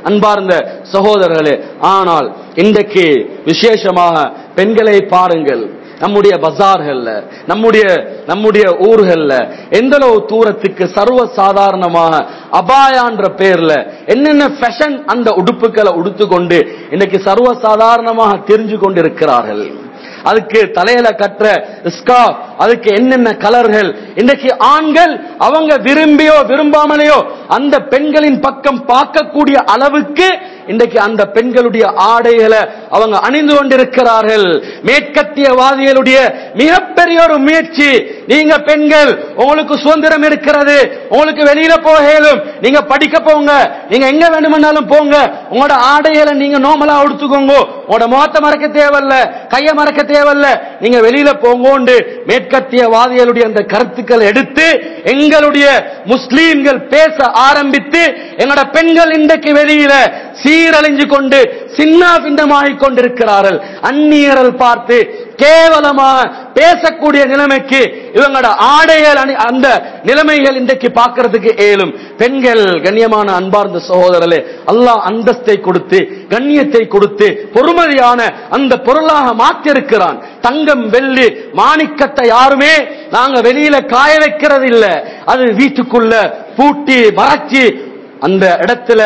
அன்பார்ந்த சகோதரர்களே ஆனால் இன்றைக்கு விசேஷமாக பெண்களை பாருங்கள் நம்முடைய பஜார்கள்ல நம்முடைய நம்முடைய ஊர்கள்ல எந்த அளவு தூரத்துக்கு சர்வ சாதாரணமாக அபாயான்ற பேர்ல என்னென்ன ஃபேஷன் அந்த உடுப்புகளை உடுத்துக்கொண்டு இன்னைக்கு சர்வ சாதாரணமாக தெரிஞ்சு கொண்டிருக்கிறார்கள் அதுக்கு தலையில கட்டுற ஸ்கார்ஃப் அதுக்கு என்னென்ன கலர்கள் இன்னைக்கு ஆண்கள் அவங்க விரும்பியோ விரும்பாமலையோ அந்த பெண்களின் பக்கம் பார்க்கக்கூடிய அளவுக்கு இன்றைக்கு அந்த பெண்களுடைய ஆடைகளை அவங்க அணிந்து கொண்டிருக்கிறார்கள் மேற்கத்தியவாதிகளுடைய மிகப்பெரிய ஒரு முயற்சி நீங்க பெண்கள் உங்களுக்கு சுதந்திரம் இருக்கிறது உங்களுக்கு வெளியில போக இயலும் நீங்க படிக்க போங்க நீங்க எங்க வேண்டுமென்னாலும் போங்க உங்களோட ஆடைகளை நீங்க நோமலா உடுத்துக்கோங்க உங்களோட முகத்தை மறக்க தேவையில்ல கைய மறக்க தேவையில்ல நீங்க வெளியில போங்கோண்டு மேற்கத்தியவாதிகளுடைய அந்த கருத்துக்கள் எடுத்து எங்களுடைய முஸ்லீம்கள் பேச ஆரம்பித்து எங்களோட பெண்கள் இன்றைக்கு வெளியில சீரழிஞ்சு கொண்டு சின்ன பின்னமாகிக் கொண்டிருக்கிறார்கள் அந்நியர்கள் பார்த்து கேவலமாக பேசக்கூடிய நிலைமைக்கு இவங்களோட ஆடைகள் அணி- அந்த நிலைமைகள் இன்றைக்கு பார்க்கிறதுக்கு ஏலும் பெண்கள் கண்ணியமான அன்பார்ந்த சகோதரர்களே அல்லாஹ் அந்தஸ்தை கொடுத்து கண்ணியத்தை கொடுத்து பொறுமதியான அந்த பொருளாக மாற்றிருக்கிறான் தங்கம் வெள்ளி மாணிக்கத்தை யாருமே நாங்க வெளியில காய வைக்கிறது இல்ல அது வீட்டுக்குள்ள பூட்டி மறைச்சி அந்த இடத்துல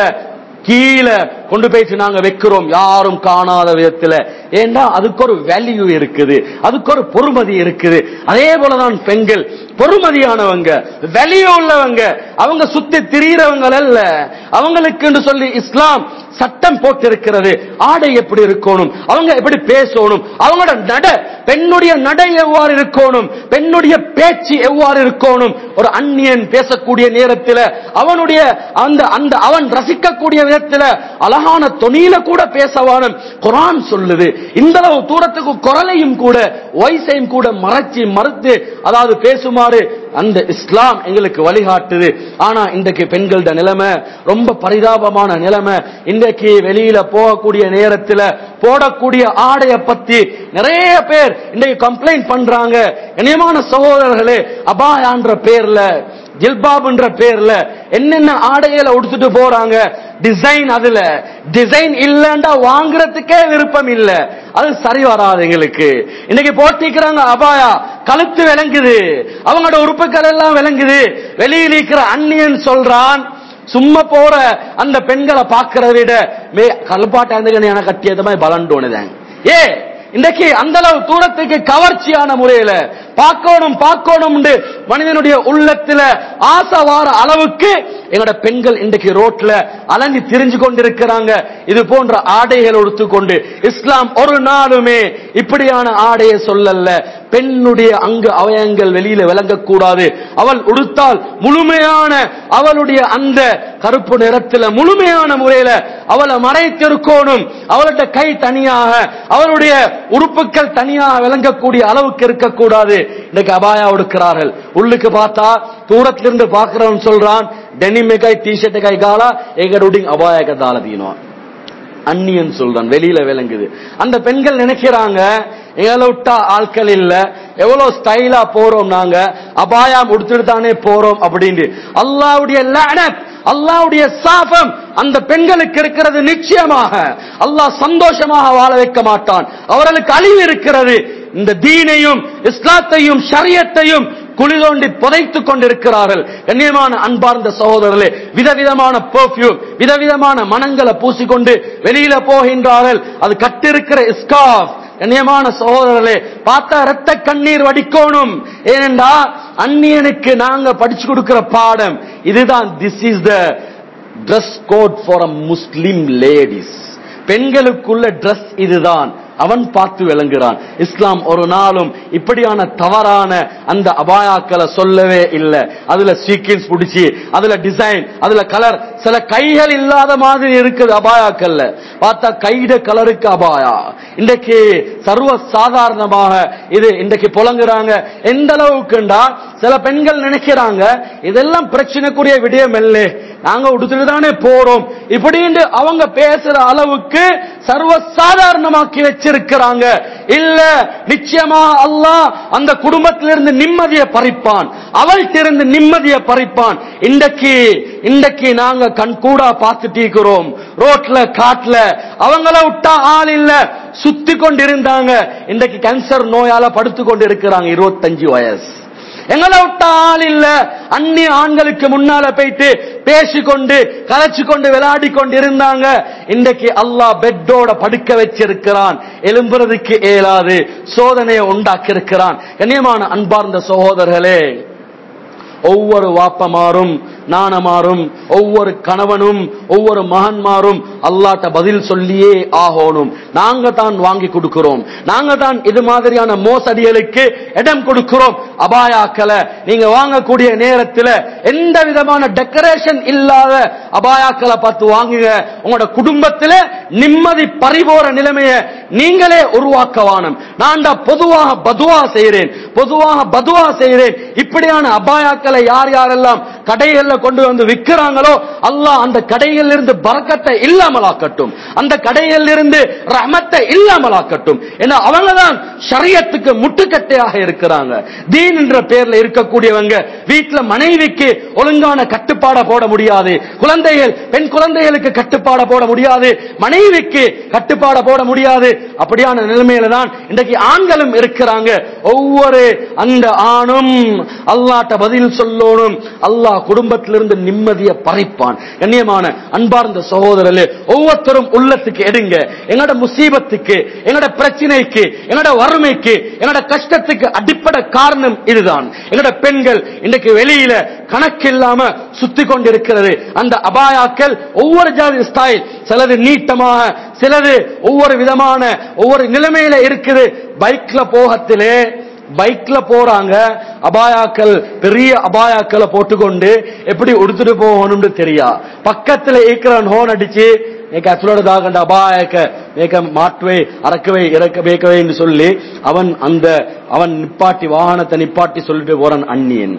கீழே கொண்டு போயிட்டு நாங்க வைக்கிறோம் யாரும் காணாத விதத்துல ஏன்னா அதுக்கு ஒரு வேல்யூ இருக்குது அதுக்கு ஒரு பொறுமதி இருக்குது அதே போலதான் பெண்கள் பொறுமதியானவங்க வேல்யூ உள்ளவங்க அவங்க சுத்தி திரியறவங்க அல்ல அவங்களுக்கு சொல்லி இஸ்லாம் சட்டம் போட்டிருக்கிறது ஆடை எப்படி இருக்கணும் அவங்க எப்படி பேசணும் அவங்களோட நட பெண்ணுடைய நடை எவ்வாறு இருக்கணும் பெண்ணுடைய பேச்சு எவ்வாறு இருக்கணும் ஒரு அந்நியன் பேசக்கூடிய நேரத்தில் அவனுடைய அந்த அந்த அவன் ரசிக்கக்கூடிய விதத்தில் அழகான தொனியில கூட பேசவானும் குரான் சொல்லுது இந்த அளவு தூரத்துக்கு குரலையும் கூட வயசையும் கூட மறைச்சி மறுத்து அதாவது பேசுமாறு அந்த இஸ்லாம் எங்களுக்கு வழிகாட்டுது ஆனா இன்றைக்கு பெண்களோட நிலைமை ரொம்ப பரிதாபமான நிலைமை இன்றைக்கு வெளியில போகக்கூடிய நேரத்துல போடக்கூடிய ஆடைய பத்தி நிறைய பேர் இன்றைக்கு கம்ப்ளைண்ட் பண்றாங்க இனியமான சகோதரர்களே அபாயான்ற பேர்ல ஜில்பாப்ன்ற பேர்ல என்னென்ன ஆடைகளை உடுத்துட்டு போறாங்க டிசைன் அதுல டிசைன் இல்லண்டா வாங்குறதுக்கே விருப்பம் இல்ல அது சரி வராது எங்களுக்கு இன்னைக்கு போட்டிக்கிறாங்க அபாயா கழுத்து விளங்குது அவங்களோட உறுப்புகள் எல்லாம் விளங்குது வெளியில் இருக்கிற அந்நியன் சொல்றான் சும்மா போற அந்த பெண்களை பார்க்கறத விட மே கல்பாட்டா இருந்து கட்டியத மாதிரி பலன்டோனுதான் ஏ இன்றைக்கு அந்த அளவு தூரத்துக்கு கவர்ச்சியான முறையில பார்க்கணும் பார்க்கணும் மனிதனுடைய உள்ளத்துல ஆசை வார அளவுக்கு எங்களோட பெண்கள் இன்றைக்கு ரோட்ல அலங்கி திரிஞ்சு கொண்டிருக்கிறாங்க இது போன்ற ஆடைகள் உடுத்துக்கொண்டு இஸ்லாம் ஒரு நாளுமே இப்படியான ஆடையை சொல்லல பெண்ணுடைய அங்கு அவயங்கள் வெளியில விளங்கக்கூடாது அவள் உடுத்தால் முழுமையான அவளுடைய அந்த கருப்பு நிறத்துல முழுமையான முறையில அவளை மறைத்திருக்கணும் அவளுடைய கை தனியாக அவளுடைய உறுப்புகள் தனியாக விளங்கக்கூடிய அளவுக்கு இருக்கக்கூடாது இன்னைக்கு அபாயா உடுக்கிறார்கள் உள்ளுக்கு பார்த்தா தூரத்திலிருந்து பார்க்கிறவன் சொல்றான் டெனிமெக்காய் டிஷர்ட்டுக்காய் காலா எங்களுடைய அபாயக்க தாளதீனம் அந்நியன் சொல்றான் வெளியில விளங்குது அந்த பெண்கள் நினைக்கிறாங்க எங்களை விட்டா ஆட்கள் இல்ல எவ்வளவு ஸ்டைலா போறோம் நாங்க அபாயம் உடுத்துட்டு தானே போறோம் அப்படின்னு அல்லாவுடைய லஅனத் அல்லாவுடைய சாபம் அந்த பெண்களுக்கு இருக்கிறது நிச்சயமாக அல்லாஹ் சந்தோஷமாக வாழ வைக்க மாட்டான் அவர்களுக்கு அழிவு இருக்கிறது இந்த தீனையும் இஸ்லாத்தையும் ஷரியத்தையும் குழி தோண்டி புதைத்துக் கொண்டிருக்கிறார்கள் கண்ணியமான அன்பார்ந்த சகோதரர்களே விதவிதமான பெர்ஃபியூம் விதவிதமான மனங்களை பூசிக்கொண்டு வெளியில போகின்றார்கள் அது கட்டிருக்கிற இஸ்காஃப் கண்ணியமான சகோதரர்களே பார்த்தா ரத்த கண்ணீர் வடிக்கணும் ஏனென்றா அந்நியனுக்கு நாங்க படிச்சு கொடுக்கிற பாடம் இதுதான் this is the dress code for a Muslim ladies பெண்களுக்குள்ள ட்ரெஸ் இதுதான் அவன் பார்த்து விளங்குறான் இஸ்லாம் ஒரு நாளும் இப்படியான தவறான அந்த அபாயாக்களை சொல்லவே இல்லை அதுல சீக்கின்ஸ் பிடிச்சி அதுல டிசைன் அதுல கலர் சில கைகள் இல்லாத மாதிரி இருக்குது அபாயாக்கள்ல பார்த்தா கைட கலருக்கு அபாயா இன்றைக்கு சர்வ சாதாரணமாக இது இன்றைக்கு புலங்குறாங்க எந்த அளவுக்குண்டா சில பெண்கள் நினைக்கிறாங்க இதெல்லாம் பிரச்சனைக்குரிய விடயம் இல்லை நாங்க உடுத்துட்டு தானே போறோம் இப்படின்னு அவங்க பேசுற அளவுக்கு சர்வ சாதாரணமாக்கி வச்சிருக்கிறாங்க இல்ல நிச்சயமா அல்லாஹ் அந்த குடும்பத்திலிருந்து நிம்மதியை பறிப்பான் அவள்கிட்ட நிம்மதியை பறிப்பான் இன்றைக்கு இன்றைக்கு நாங்க கண் கூட பார்த்துட்டு இருக்கிறோம் ரோட்ல காட்டுல அவங்கள விட்டா ஆள் இல்ல சுத்தி கொண்டு இருந்தாங்க இன்றைக்கு கேன்சர் நோயால படுத்து கொண்டு இருக்கிறாங்க இருபத்தஞ்சு வயசு எங்களை விட்ட ஆள் இல்ல அந்நிய ஆண்களுக்கு முன்னால போயிட்டு பேசிக்கொண்டு கலைச்சு கொண்டு விளையாடி கொண்டு இருந்தாங்க இன்றைக்கு அல்லாஹ் பெட்டோட படுக்க வச்சிருக்கிறான் எலும்புறதுக்கு இயலாது சோதனையை உண்டாக்கி இருக்கிறான் கண்ணியமான அன்பார்ந்த சகோதரர்களே ஒவ்வொரு வாப்பமாரும் நாணமாரும் ஒவ்வொரு கணவனும் ஒவ்வொரு மகன்மாரும் அல்லாட்ட பதில் சொல்லியே ஆகணும் நாங்க தான் வாங்கி கொடுக்கிறோம் நாங்க தான் இது மாதிரியான மோசடிகளுக்கு இடம் கொடுக்கிறோம் அபாயாக்களை நீங்க வாங்கக்கூடிய நேரத்தில் எந்த விதமான டெக்கரேஷன் இல்லாத அபாயாக்களை பார்த்து வாங்குங்க உங்களோட குடும்பத்தில் நிம்மதி பறிபோற நிலைமைய நீங்களே உருவாக்க வானம் நான் பொதுவாக பதுவா செய்கிறேன் பொதுவாக பதுவா செய்கிறேன் இப்படியான அபாயாக்களை யார் யாரெல்லாம் கடைகள்ல கொண்டு வந்து விற்கிறாங்களோ அல்லாஹ் அந்த கடைகளில் இருந்து பறக்கத்தை இல்லாமலாக்கட்டும் அந்த கடைகளில் இருந்து ரஹமத்தை இல்லாமலாக்கட்டும் ஏன்னா அவங்க தான் ஷரியத்துக்கு முட்டுக்கட்டையாக இருக்கிறாங்க தீன் என்ற பேர்ல இருக்கக்கூடியவங்க வீட்டுல மனைவிக்கு ஒழுங்கான கட்டுப்பாட போட முடியாது குழந்தைகள் பெண் குழந்தைகளுக்கு கட்டுப்பாட போட முடியாது மனைவிக்கு கட்டுப்பாட போட முடியாது அப்படியான நிலைமையில தான் இன்றைக்கு ஆண்களும் இருக்கிறாங்க ஒவ்வொரு அந்த ஆணும் அல்லாட்ட பதில் சொல்லணும் அல்லாஹ் குடும்பத்திலிருந்து நிம்மதியை பறைப்பான் கண்ணியமான அன்பார்ந்த சகோதரர்களே ஒவ்வொருத்தரும் உள்ளத்துக்கு எடுங்க எங்களோட முசீபத்துக்கு எங்களோட பிரச்சனைக்கு எங்களோட வறுமைக்கு எங்களோட கஷ்டத்துக்கு அடிப்படை காரணம் இதுதான் எங்களோட பெண்கள் இன்னைக்கு வெளியில கணக்கில்லாம சுத்தி கொண்டிருக்கிறது அந்த அபாயாக்கள் ஒவ்வொரு ஜாதி ஸ்டைல் சிலது நீட்டமாக சிலது ஒவ்வொரு விதமான ஒவ்வொரு நிலைமையில இருக்குது பைக்ல போகத்திலே பைக்ல போறாங்க அபாயாக்கள் பெரிய அபாயாக்களை போட்டுக்கொண்டு எப்படி உடுத்துட்டு போகணும்னு தெரியா பக்கத்துல இருக்கிறவன் ஹோன் அடிச்சு ஏக்க அச்சுலோட தாகண்ட அபாயக்க ஏக்க மாற்றுவே அறக்கவே இறக்க வேக்கவே என்று சொல்லி அவன் அந்த அவன் நிப்பாட்டி வாகனத்தை நிப்பாட்டி சொல்லிட்டு போறான் அந்நியன்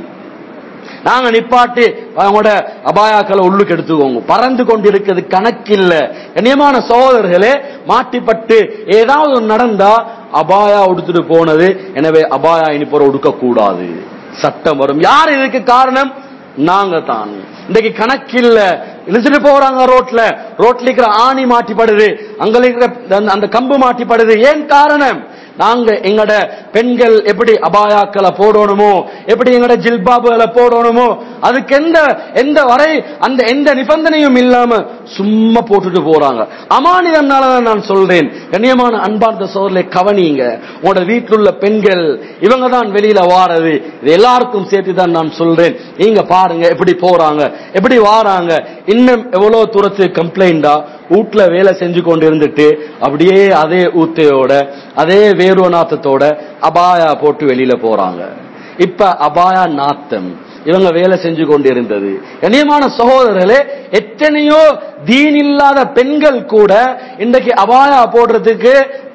நாங்க நிப்பாட்டி அவங்களோட அபாயாக்களை உள்ளுக்கு எடுத்துக்கோங்க பறந்து கொண்டிருக்கிறது கணக்கில்ல கண்ணியமான சகோதரர்களே மாட்டிப்பட்டு ஏதாவது ஒண்ணு நடந்தா அபாயா உடுத்துட்டு போனது எனவே அபாயா இனி போற உடுக்க கூடாது சட்டம் வரும் யார் இதுக்கு காரணம் நாங்க தான் இன்னைக்கு கணக்கில்ல இழுத்துட்டு போறாங்க ரோட்ல ரோட்ல இருக்கிற ஆணி மாட்டிப்படுது அங்க இருக்கிற அந்த- அந்த கம்பு மாட்டிப்படுது ஏன் காரணம் நாங்க எங்கட பெண்கள் எப்படி அபாயாக்களை போடணுமோ எப்படி எங்கட ஜில்பாபுகளை போடணுமோ அதுக்கு எந்த எந்த வரை அந்த எந்த நிபந்தனையும் இல்லாம சும்மா போட்டுட்டு போறாங்க அமானிதம்னாலதான் நான் சொல்றேன் கண்ணியமான அன்பார்ந்த சோர்ல கவனிங்க உங்களோட வீட்டில் உள்ள பெண்கள் இவங்க தான் வெளியில வாரது இது எல்லாருக்கும் சேர்த்து தான் நான் சொல்றேன் நீங்க பாருங்க எப்படி போறாங்க எப்படி வாராங்க இன்னும் எவ்வளவு தூரத்துக்கு கம்ப்ளைண்டா வீட்டுல வேலை செஞ்சு கொண்டு இருந்துட்டு அப்படியே அதே ஊத்தையோட அதே வேர்வ நாத்தத்தோட அபாயா போட்டு வெளியில போறாங்க இப்ப அபாயா நாத்தம் இவங்க வேலை செஞ்சு கொண்டு இருந்தது கண்ணியமான சகோதரர்களே எத்தனையோ தீன் இல்லாத பெண்கள் கூட இன்றைக்கு அபாயா போடுறதுக்கு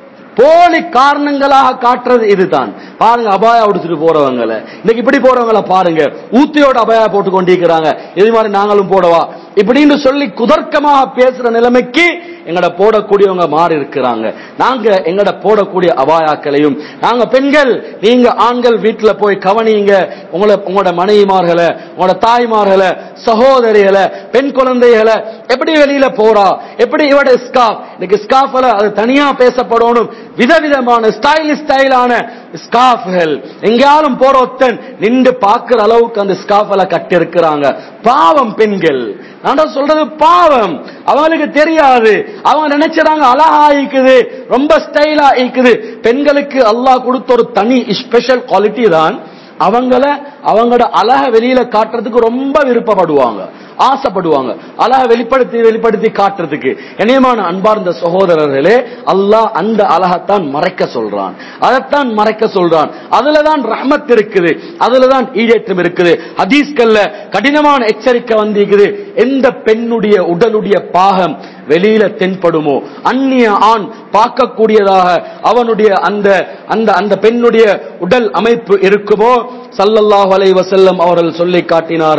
போலி காரணங்களாக காட்டுறது இதுதான் பாருங்க அபாயா உடுத்துட்டு போறவங்கள இன்னைக்கு இப்படி போறவங்கள பாருங்க ஊத்தியோட அபாயா போட்டு கொண்டிருக்கிறாங்க இது மாதிரி நாங்களும் போடவா இப்படின்னு சொல்லி குதர்க்கமாக பேசுற நிலைமைக்கு எங்கட போடக்கூடியவங்க மாறி இருக்கிறாங்க நாங்க எங்கட போடக்கூடிய அபாயாக்களையும் நாங்க பெண்கள் நீங்க ஆண்கள் வீட்டுல போய் கவனிங்க உங்களை உங்களோட மனைவிமார்களை உங்களோட தாய்மார்களை சகோதரிகளை பெண் குழந்தைகளை எப்படி வெளியில போறா எப்படி இவட ஸ்காப் இன்னைக்கு ஸ்காஃப்ல அது தனியா பேசப்படணும் விதவிதமான ஸ்டைல் ஸ்டைலான ஸ்காஃப்கள் எங்கேயாலும் போற ஒருத்தன் நின்று பார்க்கிற அளவுக்கு அந்த ஸ்காஃப்ல கட்டி இருக்கிறாங்க பாவம் பெண்கள் நான் சொல்றது பாவம் அவங்களுக்கு தெரியாது அவங்க நினைச்சாங்க அழகா இருக்குது ரொம்ப ஸ்டைலா இருக்குது பெண்களுக்கு அல்லாஹ் கொடுத்த ஒரு தனி ஸ்பெஷல் குவாலிட்டி தான் அவங்கள அவங்களோட அழக வெளியில காட்டுறதுக்கு ரொம்ப விருப்பப்படுவாங்க ஆசைப்படுவாங்க அழக வெளிப்படுத்தி வெளிப்படுத்தி காட்டுறதுக்கு இணையமான அன்பார்ந்த சகோதரர்களே அல்லாஹ் அந்த அழகத்தான் மறைக்க சொல்றான் அதைத்தான் மறைக்க சொல்றான் அதுலதான் ரஹ்மத் இருக்குது அதுலதான் ஈடேற்றம் இருக்குது ஹதீஸ்கல்ல கடினமான எச்சரிக்கை வந்திருக்குது எந்த பெண்ணுடைய உடலுடைய பாகம் வெளியில தென்படுமோ அந்நிய ஆண் பார்க்கக்கூடியதாக அவனுடைய அந்த அந்த அந்த பெண்ணுடைய உடல் அமைப்பு இருக்குமோ சல்லல்லாஹு அலைஹி வஸல்லம் அவர்கள் சொல்லி காட்டினார்கள்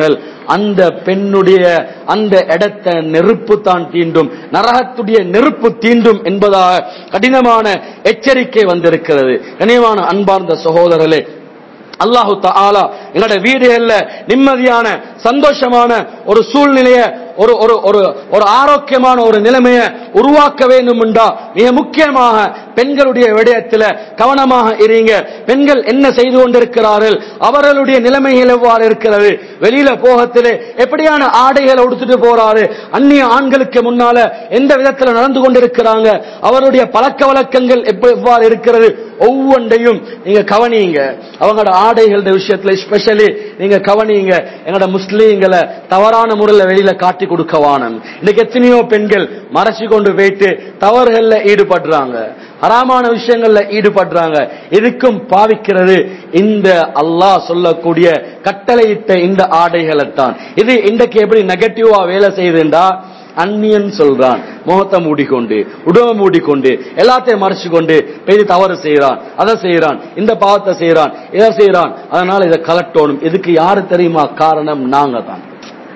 அந்த பெண்ணுடைய அந்த இடத்தை நெருப்பு தான் தீண்டும் நரகத்துடைய நெருப்பு தீண்டும் என்பதாக கடினமான எச்சரிக்கை வந்திருக்கிறது கனியமான அன்பார்ந்த சகோதரர்களே அல்லாஹு தாலா எங்களோட வீடுகள்ல நிம்மதியான சந்தோஷமான ஒரு சூழ்நிலைய ஒரு ஒரு ஒரு ஒரு ஆரோக்கியமான ஒரு நிலைமையை உருவாக்க வேண்டும் என்றா மிக முக்கியமாக பெண்களுடைய விடயத்தில் கவனமாக இருங்க பெண்கள் என்ன செய்து கொண்டிருக்கிறார்கள் அவர்களுடைய நிலைமைகள் எவ்வாறு இருக்கிறது வெளியில போகத்திலே எப்படியான ஆடைகளை உடுத்துட்டு போறாரு அந்நிய ஆண்களுக்கு முன்னால எந்த விதத்தில் நடந்து கொண்டிருக்கிறாங்க அவருடைய பழக்க வழக்கங்கள் எப்ப- எவ்வாறு இருக்கிறது ஒவ்வொன்றையும் நீங்க கவனியுங்க அவங்களோட ஆடைகளோட விஷயத்துல ஸ்பெஷலி நீங்க கவனியுங்க எங்களோட முஸ்லீம்களை தவறான முறையில் வெளியில காட்டி கொடுக்க வானம் இன்னைக்கு எத்தனையோ பெண்கள் மறைச்சு கொண்டு போயிட்டு தவறுகள்ல ஈடுபடுறாங்க ஹராமான விஷயங்கள்ல ஈடுபடுறாங்க இதுக்கும் பாவிக்கிறது இந்த அல்லாஹ் சொல்லக்கூடிய கட்டளையிட்ட இந்த ஆடைகளை தான் இது இன்றைக்கு எப்படி நெகட்டிவா வேலை செய்யுதுண்டா அந்நியன் சொல்றான் முகத்தை மூடிக்கொண்டு உடவை மூடிக்கொண்டு எல்லாத்தையும் மறைச்சு கொண்டு பெரிய தவறு செய்யறான் அதை செய்யறான் இந்த பாவத்தை செய்யறான் இதை செய்யறான் அதனால இதை கலட்டோணும் இதுக்கு யாரு தெரியுமா காரணம் நாங்க தான்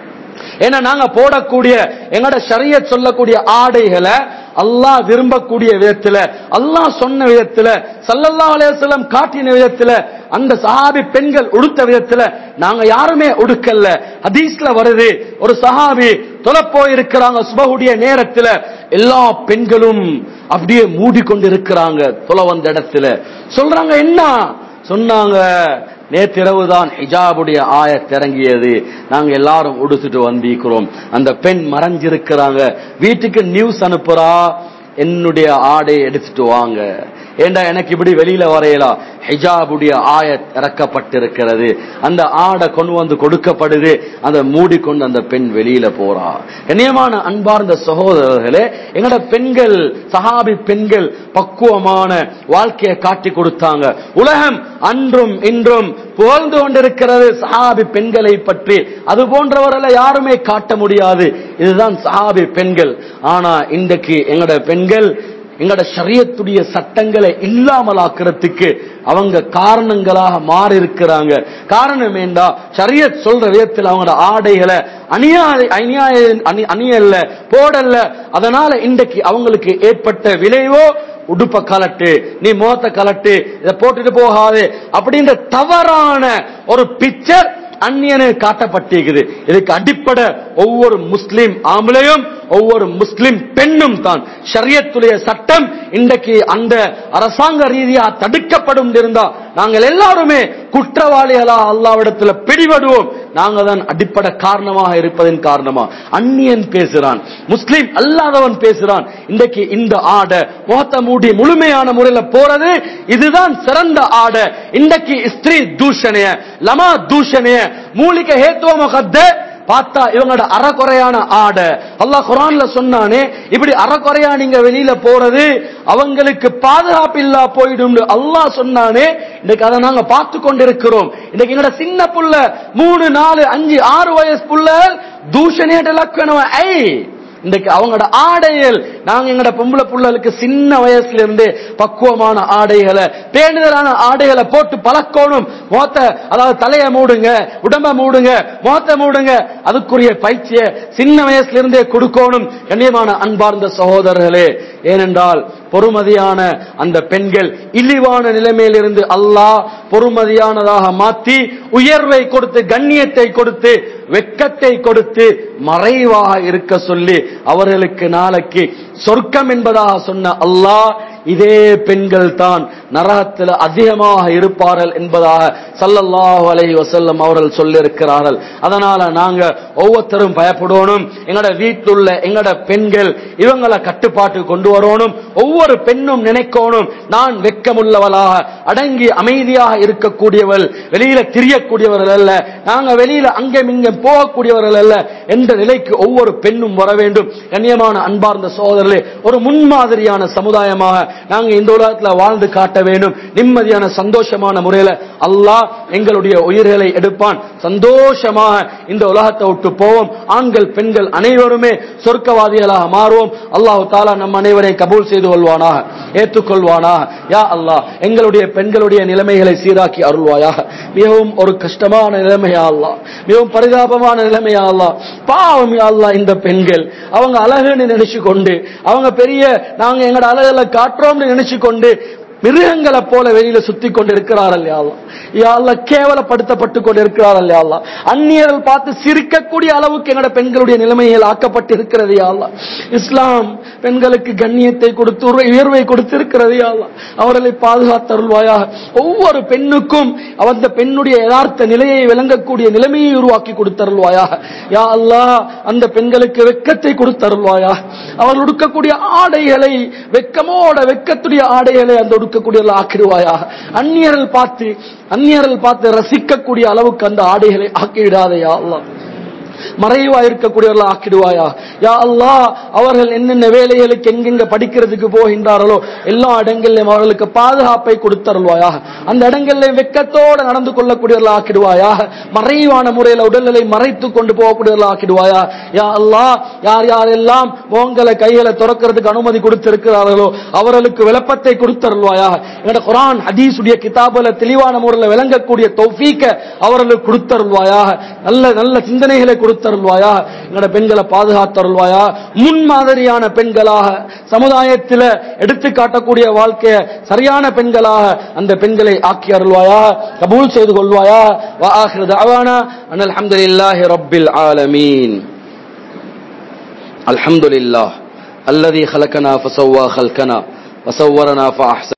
ஏன்னா நாங்க போடக்கூடிய எங்களோட ஷரியத் சொல்லக்கூடிய ஆடைகளை அல்லாஹ் விரும்பக்கூடிய விதத்துல அல்லாஹ் சொன்ன விதத்துல சல்லல்லாஹு அலைஹி வஸல்லம் காட்டின விதத்துல அந்த சஹாபி பெண்கள் உடுத்த விதத்துல நாங்க யாருமே உடுக்கல்ல ஹதீஸ்ல வருது ஒரு சஹாபி தொலை போயிருக்கிறாங்க சுபகுடைய நேரத்துல எல்லா பெண்களும் அப்படியே மூடிக்கொண்டு இருக்கிறாங்க தொலை வந்த இடத்துல சொல்றாங்க என்ன சொன்னாங்க நேற்றிரவு தான் ஹிஜாபுடைய ஆயத் இறங்கியது நாங்க எல்லாரும் உடுத்துட்டு வந்திருக்கிறோம் அந்த பெண் மறைஞ்சிருக்கிறாங்க வீட்டுக்கு நியூஸ் அனுப்புறா என்னுடைய ஆடை எடுத்துட்டு வாங்க ஏண்டா எனக்கு இப்படி வெளியில வரையலாம் ஹிஜாபுடைய ஆயத் இறக்கப்பட்டிருக்கிறது அந்த ஆடை கொண்டு வந்து கொடுக்கப்படுது அதை மூடிக்கொண்டு அந்த பெண் வெளியில போறா கண்ணியமான அன்பார்ந்த சகோதரர்களே எங்களோட பெண்கள் சஹாபி பெண்கள் பக்குவமான வாழ்க்கையை காட்டி கொடுத்தாங்க உலகம் அன்றும் இன்றும் புகழ்ந்து கொண்டிருக்கிறது சஹாபி பெண்களை பற்றி அது போன்றவர்களை யாருமே காட்ட முடியாது இதுதான் சஹாபி பெண்கள் ஆனா இன்றைக்கு எங்களோட பெண்கள் எங்களோட ஷரியத்துடைய சட்டங்களை இல்லாமலாக்குறதுக்கு அவங்க காரணங்களாக மாறி இருக்கிறாங்க காரணம் ஏண்டா ஷரியத் சொல்ற விதத்தில் அவங்களோட ஆடைகளை அநியாய அநியாய அணி- அணியல்ல போடல்ல அதனால இன்றைக்கு அவங்களுக்கு ஏற்பட்ட விளைவோ உடுப்ப கலட்டு நீ முகத்தை கலட்டு இதை போட்டுட்டு போகாது அப்படின்ற தவறான ஒரு பிக்சர் அந்நியனு காட்டப்பட்டிருக்குது இதுக்கு அடிப்படை ஒவ்வொரு முஸ்லிம் ஆம்பளையும் ஒவ்வொரு முஸ்லிம் பெண்ணும் தான் ஷரியத்துடைய சட்டம் இன்றைக்கு அந்த அரசாங்க ரீதியா தடுக்கப்படும் இருந்தா நாங்கள் எல்லாருமே குற்றவாளிகளா அல்லாவிடத்துல பிடிபடுவோம் நாங்க தான் அடிப்படை காரணமாக இருப்பதன் காரணமா அந்நியன் பேசுறான் முஸ்லிம் அல்லாதவன் பேசுறான் இன்றைக்கு இந்த ஆடை முகத்தை மூடி முழுமையான முறையில போறது இதுதான் சிறந்த ஆடை இன்றைக்கு ஸ்திரீ தூஷணைய லமா தூஷணைய மூலிகை ஹேத்துவ கத்த பார்த்தா இவங்களோட அறக்குறையான ஆடை அல்லாஹ் குரான்ல சொன்னானே இப்படி அறக்குறையா நீங்க வெளியில போறது அவங்களுக்கு பாதுகாப்பு இல்லா போயிடும் அல்லாஹ் சொன்னானே இன்னைக்கு அதை நாங்க பார்த்து கொண்டிருக்கிறோம் இன்னைக்கு எங்களோட சின்ன புள்ள மூணு நாலு அஞ்சு ஆறு வயசு புள்ள தூஷணேட்ட லக்கணம் ஐ இன்றைக்கு அவங்களோட ஆடைகள் நாங்க எங்கட பொம்பளை புள்ளலுக்கு சின்ன வயசுல இருந்து பக்குவமான ஆடைகளை பேணுதலான ஆடைகளை போட்டு பழக்கணும் மோத்த அதாவது தலைய மூடுங்க உடம்ப மூடுங்க மோத்த மூடுங்க அதுக்குரிய பயிற்சிய சின்ன வயசுல இருந்தே கொடுக்கணும் கண்ணியமான அன்பார்ந்த சகோதரர்களே ஏனென்றால் பொறுமதியான அந்த பெண்கள் இழிவான நிலைமையிலிருந்து அல்லாஹ் பொறுமதியானதாக மாற்றி உயர்வை கொடுத்து கண்ணியத்தை கொடுத்து வெட்கத்தை கொடுத்து மறைவாக இருக்க சொல்லி அவர்களுக்கு நாளைக்கு சொர்க்கம் என்பதாக சொன்ன அல்லாஹ் இதே பெண்கள் தான் நரகத்தில் அதிகமாக இருப்பார்கள் என்பதாக சல்லல்லாஹு அலைஹி வஸல்லம் அவர்கள் சொல்லியிருக்கிறார்கள் அதனால நாங்க ஒவ்வொருத்தரும் பயப்படணும் எங்கட வீட்டுள்ள எங்கட பெண்கள் இவங்களை கட்டுப்பாட்டு கொண்டு வரணும் ஒவ்வொரு பெண்ணும் நினைக்கணும் நான் வெக்கமுள்ளவளாக அடங்கி அமைதியாக இருக்கக்கூடியவள் வெளியில திரியக்கூடியவர்கள் அல்ல நாங்க வெளியில அங்கும் இங்கும் போகக்கூடியவர்கள் அல்ல என்ற நிலைக்கு ஒவ்வொரு பெண்ணும் வர வேண்டும் கண்ணியமான அன்பார்ந்த சோதரர்களே ஒரு முன்மாதிரியான சமுதாயமாக நாங்க இந்த உலகத்துல வாழ்ந்து காட்ட வேண்டும் நிம்மதியான சந்தோஷமான முறையில அல்லாஹ் எங்களுடைய உயிர்களை எடுப்பான் சந்தோஷமாக இந்த உலகத்தை விட்டு போவோம் ஆண்கள் பெண்கள் அனைவருமே சொர்க்கவாதிகளாக மாறுவோம் அல்லாஹு தாலா நம் அனைவரையும் கபூல் செய்து கொள்வானாக ஏற்றுக்கொள்வானாக யா அல்லாஹ் எங்களுடைய பெண்களுடைய நிலைமைகளை சீராக்கி அருள்வாயாக மிகவும் ஒரு கஷ்டமான நிலைமையா அல்லா மிகவும் பரிதாபமான நிலைமையா அல்லா பாவம் யா அல்லாஹ் இந்த பெண்கள் அவங்க அழகுன்னு நினைச்சு கொண்டு அவங்க பெரிய நாங்க எங்களோட அழகுல காட்டுறோம்னு நினைச்சு கொண்டு மிருகங்களை போல வெளியில சுத்தி கொண்டு இருக்கிறார்கள் யாழ்லா கேவலப்படுத்தப்பட்டு கொண்டு இருக்கிறார்கள் யாழ்லா அந்நியர்கள் பார்த்து சிரிக்கக்கூடிய அளவுக்கு எங்களோட பெண்களுடைய நிலைமைகள் ஆக்கப்பட்டு இருக்கிறது யாழ்லா இஸ்லாம் பெண்களுக்கு கண்ணியத்தை கொடுத்து ஒரு உயர்வை கொடுத்திருக்கிறது யாழ்லா அவர்களை பாதுகாத்தருள்வாயாக ஒவ்வொரு பெண்ணுக்கும் அந்த பெண்ணுடைய யதார்த்த நிலையை விளங்கக்கூடிய நிலைமையை உருவாக்கி கொடுத்தருள்வாயாக யா அல்லா அந்த பெண்களுக்கு வெக்கத்தை கொடுத்தருள்வாயா அவர்கள் உடுக்கக்கூடிய ஆடைகளை வெக்கமோட வெக்கத்துடைய ஆடைகளை அந்த உடுக்கக்கூடிய ஆக்கிடுவாயா அந்நியர்கள் பார்த்து அந்நியர்கள் பார்த்து ரசிக்கக்கூடிய அளவுக்கு அந்த ஆடைகளை ஆக்கிவிடாதையா அல்லா மறைவா இருக்கக்கூடியவர்கள் ஆக்கிடுவாயா யா அல்லா அவர்கள் என்னென்ன வேலைகளுக்கு எங்கெங்க படிக்கிறதுக்கு போகின்றார்களோ எல்லா இடங்களிலும் அவர்களுக்கு பாதுகாப்பை கொடுத்தருள்வாயா அந்த இடங்களில் வெக்கத்தோடு நடந்து கொள்ளக்கூடியவர்கள் ஆக்கிடுவாயா மறைவான முறையில் உடல்நிலை மறைத்து கொண்டு போகக்கூடியவர்கள் ஆக்கிடுவாயா யா அல்லா யார் யாரெல்லாம் மோங்களை கைகளை துறக்கிறதுக்கு அனுமதி கொடுத்திருக்கிறார்களோ அவர்களுக்கு விளப்பத்தை கொடுத்தருள்வாயா என்னோட குரான் ஹதீசுடைய கிதாபுல தெளிவான முறையில் விளங்கக்கூடிய தௌஃபீக்க அவர்களுக்கு கொடுத்தருள்வாயா நல்ல நல்ல சிந்தனைகளை கொடுத்தருள்வாயா எங்களோட பெண்களை பாதுகாத்தருள்வாயா முன்மாதிரியான பெண்களாக சமுதாயத்தில் எடுத்து காட்டக்கூடிய வாழ்க்கைய சரியான பெண்களாக அந்த பெண்களை ஆக்கி அருள்வாயா கபூல் செய்து கொள்வாயா وآخر دعوانا أن الحمد لله رب العالمين الحمد لله الذي خلقنا فسوى خلقنا وصورنا فأحسن